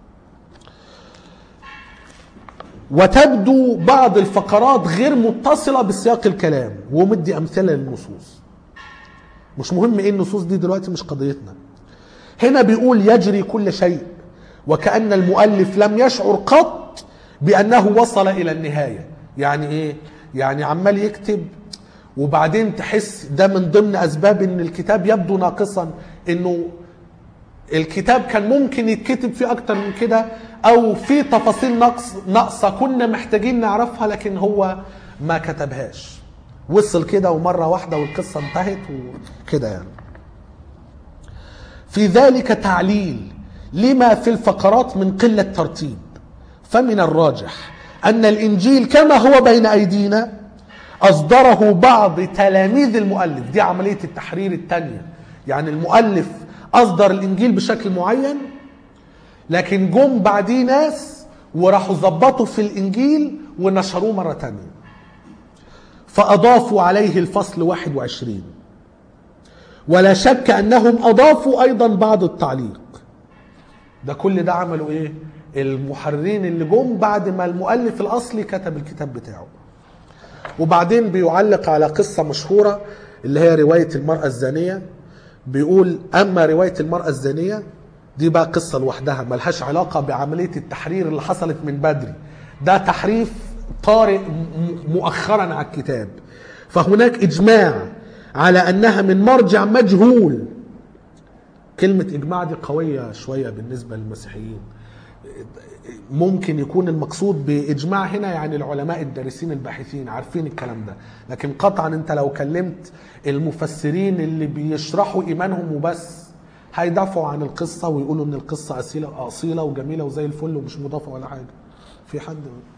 وتبدو بعض الفقرات غير متصلة بسياق الكلام ومدي أمثلة للنصوص مش مهم ايه النصوص دي دلوقتي مش قضيتنا هنا بيقول يجري كل شيء وكأن المؤلف لم يشعر قط بأنه وصل إلى النهاية يعني ايه يعني عمال يكتب وبعدين تحس ده من ضمن اسباب ان الكتاب يبدو ناقصا انه الكتاب كان ممكن يتكتب فيه اكتر من كده او في تفاصيل نقص ناقصه كنا محتاجين نعرفها لكن هو ما كتبهاش وصل كده ومره واحده والقصه انتهت وكده يعني في ذلك تعليل لما في الفقرات من قله ترتيب فمن الراجح ان الانجيل كما هو بين ايدينا اصدره بعض تلاميذ المؤلف دي عمليه التحرير الثانيه يعني المؤلف اصدر الانجيل بشكل معين لكن جم بعديه ناس وراحوا ظبطوا في الانجيل ونشروه مره تانية فاضافوا عليه الفصل 21 ولا شك انهم اضافوا ايضا بعض التعليق ده كل ده عملوا ايه المحررين اللي جم بعد ما المؤلف الاصلي كتب الكتاب بتاعه وبعدين بيعلق على قصة مشهورة اللي هي رواية المرأة الزانية بيقول أما رواية المرأة الزانية دي بقى قصة لوحدها ملهاش علاقة بعملية التحرير اللي حصلت من بدري ده تحريف طارئ مؤخرا على الكتاب فهناك إجماع على أنها من مرجع مجهول كلمة إجماع دي قوية شوية بالنسبة للمسيحيين ممكن يكون المقصود باجماع هنا يعني العلماء الدارسين الباحثين عارفين الكلام ده لكن قطعا انت لو كلمت المفسرين اللي بيشرحوا ايمانهم وبس هيدافعوا عن القصه ويقولوا ان القصه اصيله اصيله وجميله وزي الفل ومش مضافه ولا حاجه في حد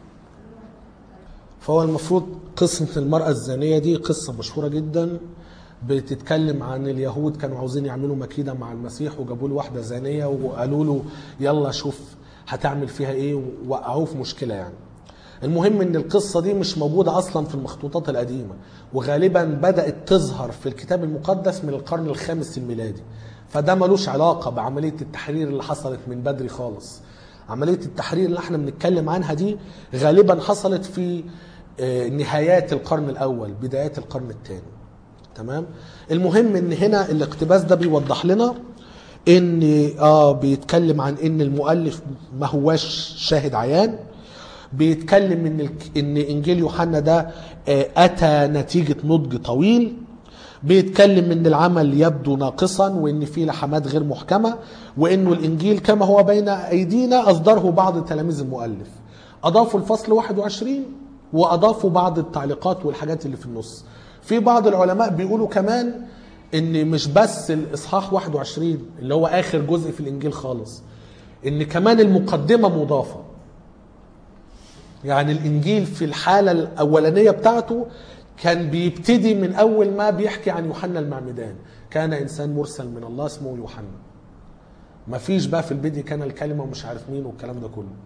فهو المفروض قصه المراه الزانيه دي قصه مشهوره جدا بتتكلم عن اليهود كانوا عاوزين يعملوا مكيده مع المسيح وجابوا له واحده زانيه وقالوا له يلا شوف هتعمل فيها ايه ووقعوه في مشكله يعني المهم ان القصه دي مش موجوده اصلا في المخطوطات القديمه وغالبا بدات تظهر في الكتاب المقدس من القرن الخامس الميلادي فده ملوش علاقه بعمليه التحرير اللي حصلت من بدري خالص عمليه التحرير اللي احنا بنتكلم عنها دي غالبا حصلت في نهايات القرن الاول بدايات القرن الثاني تمام المهم ان هنا الاقتباس ده بيوضح لنا ان اه بيتكلم عن ان المؤلف ما هواش شاهد عيان بيتكلم ان ان انجيل يوحنا ده آه اتى نتيجه نضج طويل بيتكلم ان العمل يبدو ناقصا وان فيه لحمات غير محكمه وانه الانجيل كما هو بين ايدينا اصدره بعض تلاميذ المؤلف اضافوا الفصل 21 واضافوا بعض التعليقات والحاجات اللي في النص في بعض العلماء بيقولوا كمان ان مش بس الاصحاح 21 اللي هو اخر جزء في الانجيل خالص ان كمان المقدمه مضافه يعني الانجيل في الحاله الاولانيه بتاعته كان بيبتدي من اول ما بيحكي عن يوحنا المعمدان كان انسان مرسل من الله اسمه يوحنا ما فيش بقى في البدء كان الكلمه ومش عارف مين والكلام ده كله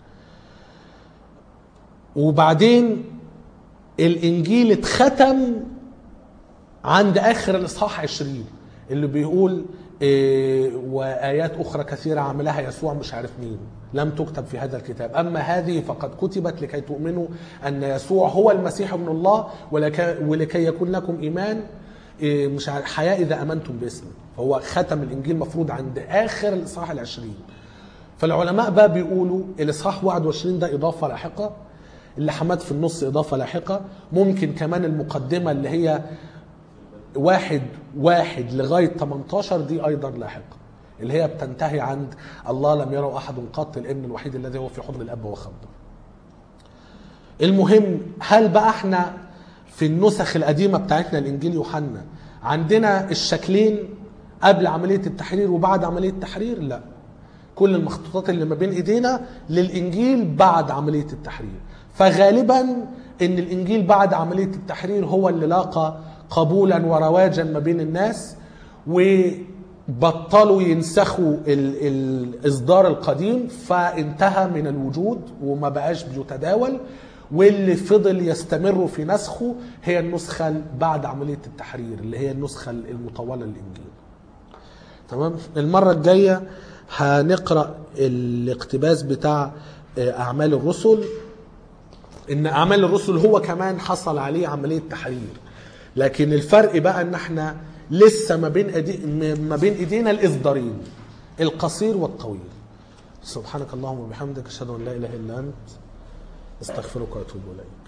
وبعدين الانجيل اتختم عند اخر الاصحاح 20 اللي بيقول إيه وايات اخرى كثيره عملها يسوع مش عارف مين لم تكتب في هذا الكتاب اما هذه فقد كتبت لكي تؤمنوا ان يسوع هو المسيح ابن الله ولكي, ولكي يكون لكم ايمان إيه مش عارف حياه اذا امنتم باسمه فهو ختم الانجيل مفروض عند اخر الاصحاح العشرين فالعلماء بقى بيقولوا الاصحاح 21 ده اضافه لاحقه اللحمات في النص اضافه لاحقه ممكن كمان المقدمه اللي هي واحد واحد لغاية 18 دي أيضا لاحقة اللي هي بتنتهي عند الله لم يروا أحد قط الابن الوحيد الذي هو في حضن الأب وخبره المهم هل بقى احنا في النسخ القديمة بتاعتنا الإنجيل يوحنا عندنا الشكلين قبل عملية التحرير وبعد عملية التحرير لا كل المخطوطات اللي ما بين ايدينا للإنجيل بعد عملية التحرير فغالبا ان الإنجيل بعد عملية التحرير هو اللي لاقى قبولا ورواجا ما بين الناس وبطلوا ينسخوا ال الاصدار القديم فانتهى من الوجود وما بقاش بيتداول واللي فضل يستمر في نسخه هي النسخة بعد عملية التحرير اللي هي النسخة المطولة للإنجيل تمام المرة الجاية هنقرأ الاقتباس بتاع أعمال الرسل إن أعمال الرسل هو كمان حصل عليه عملية تحرير لكن الفرق بقى ان احنا لسه ما بين أدي... ما بين ايدينا الاصدارين القصير والطويل سبحانك اللهم وبحمدك اشهد ان لا اله الا انت استغفرك واتوب اليك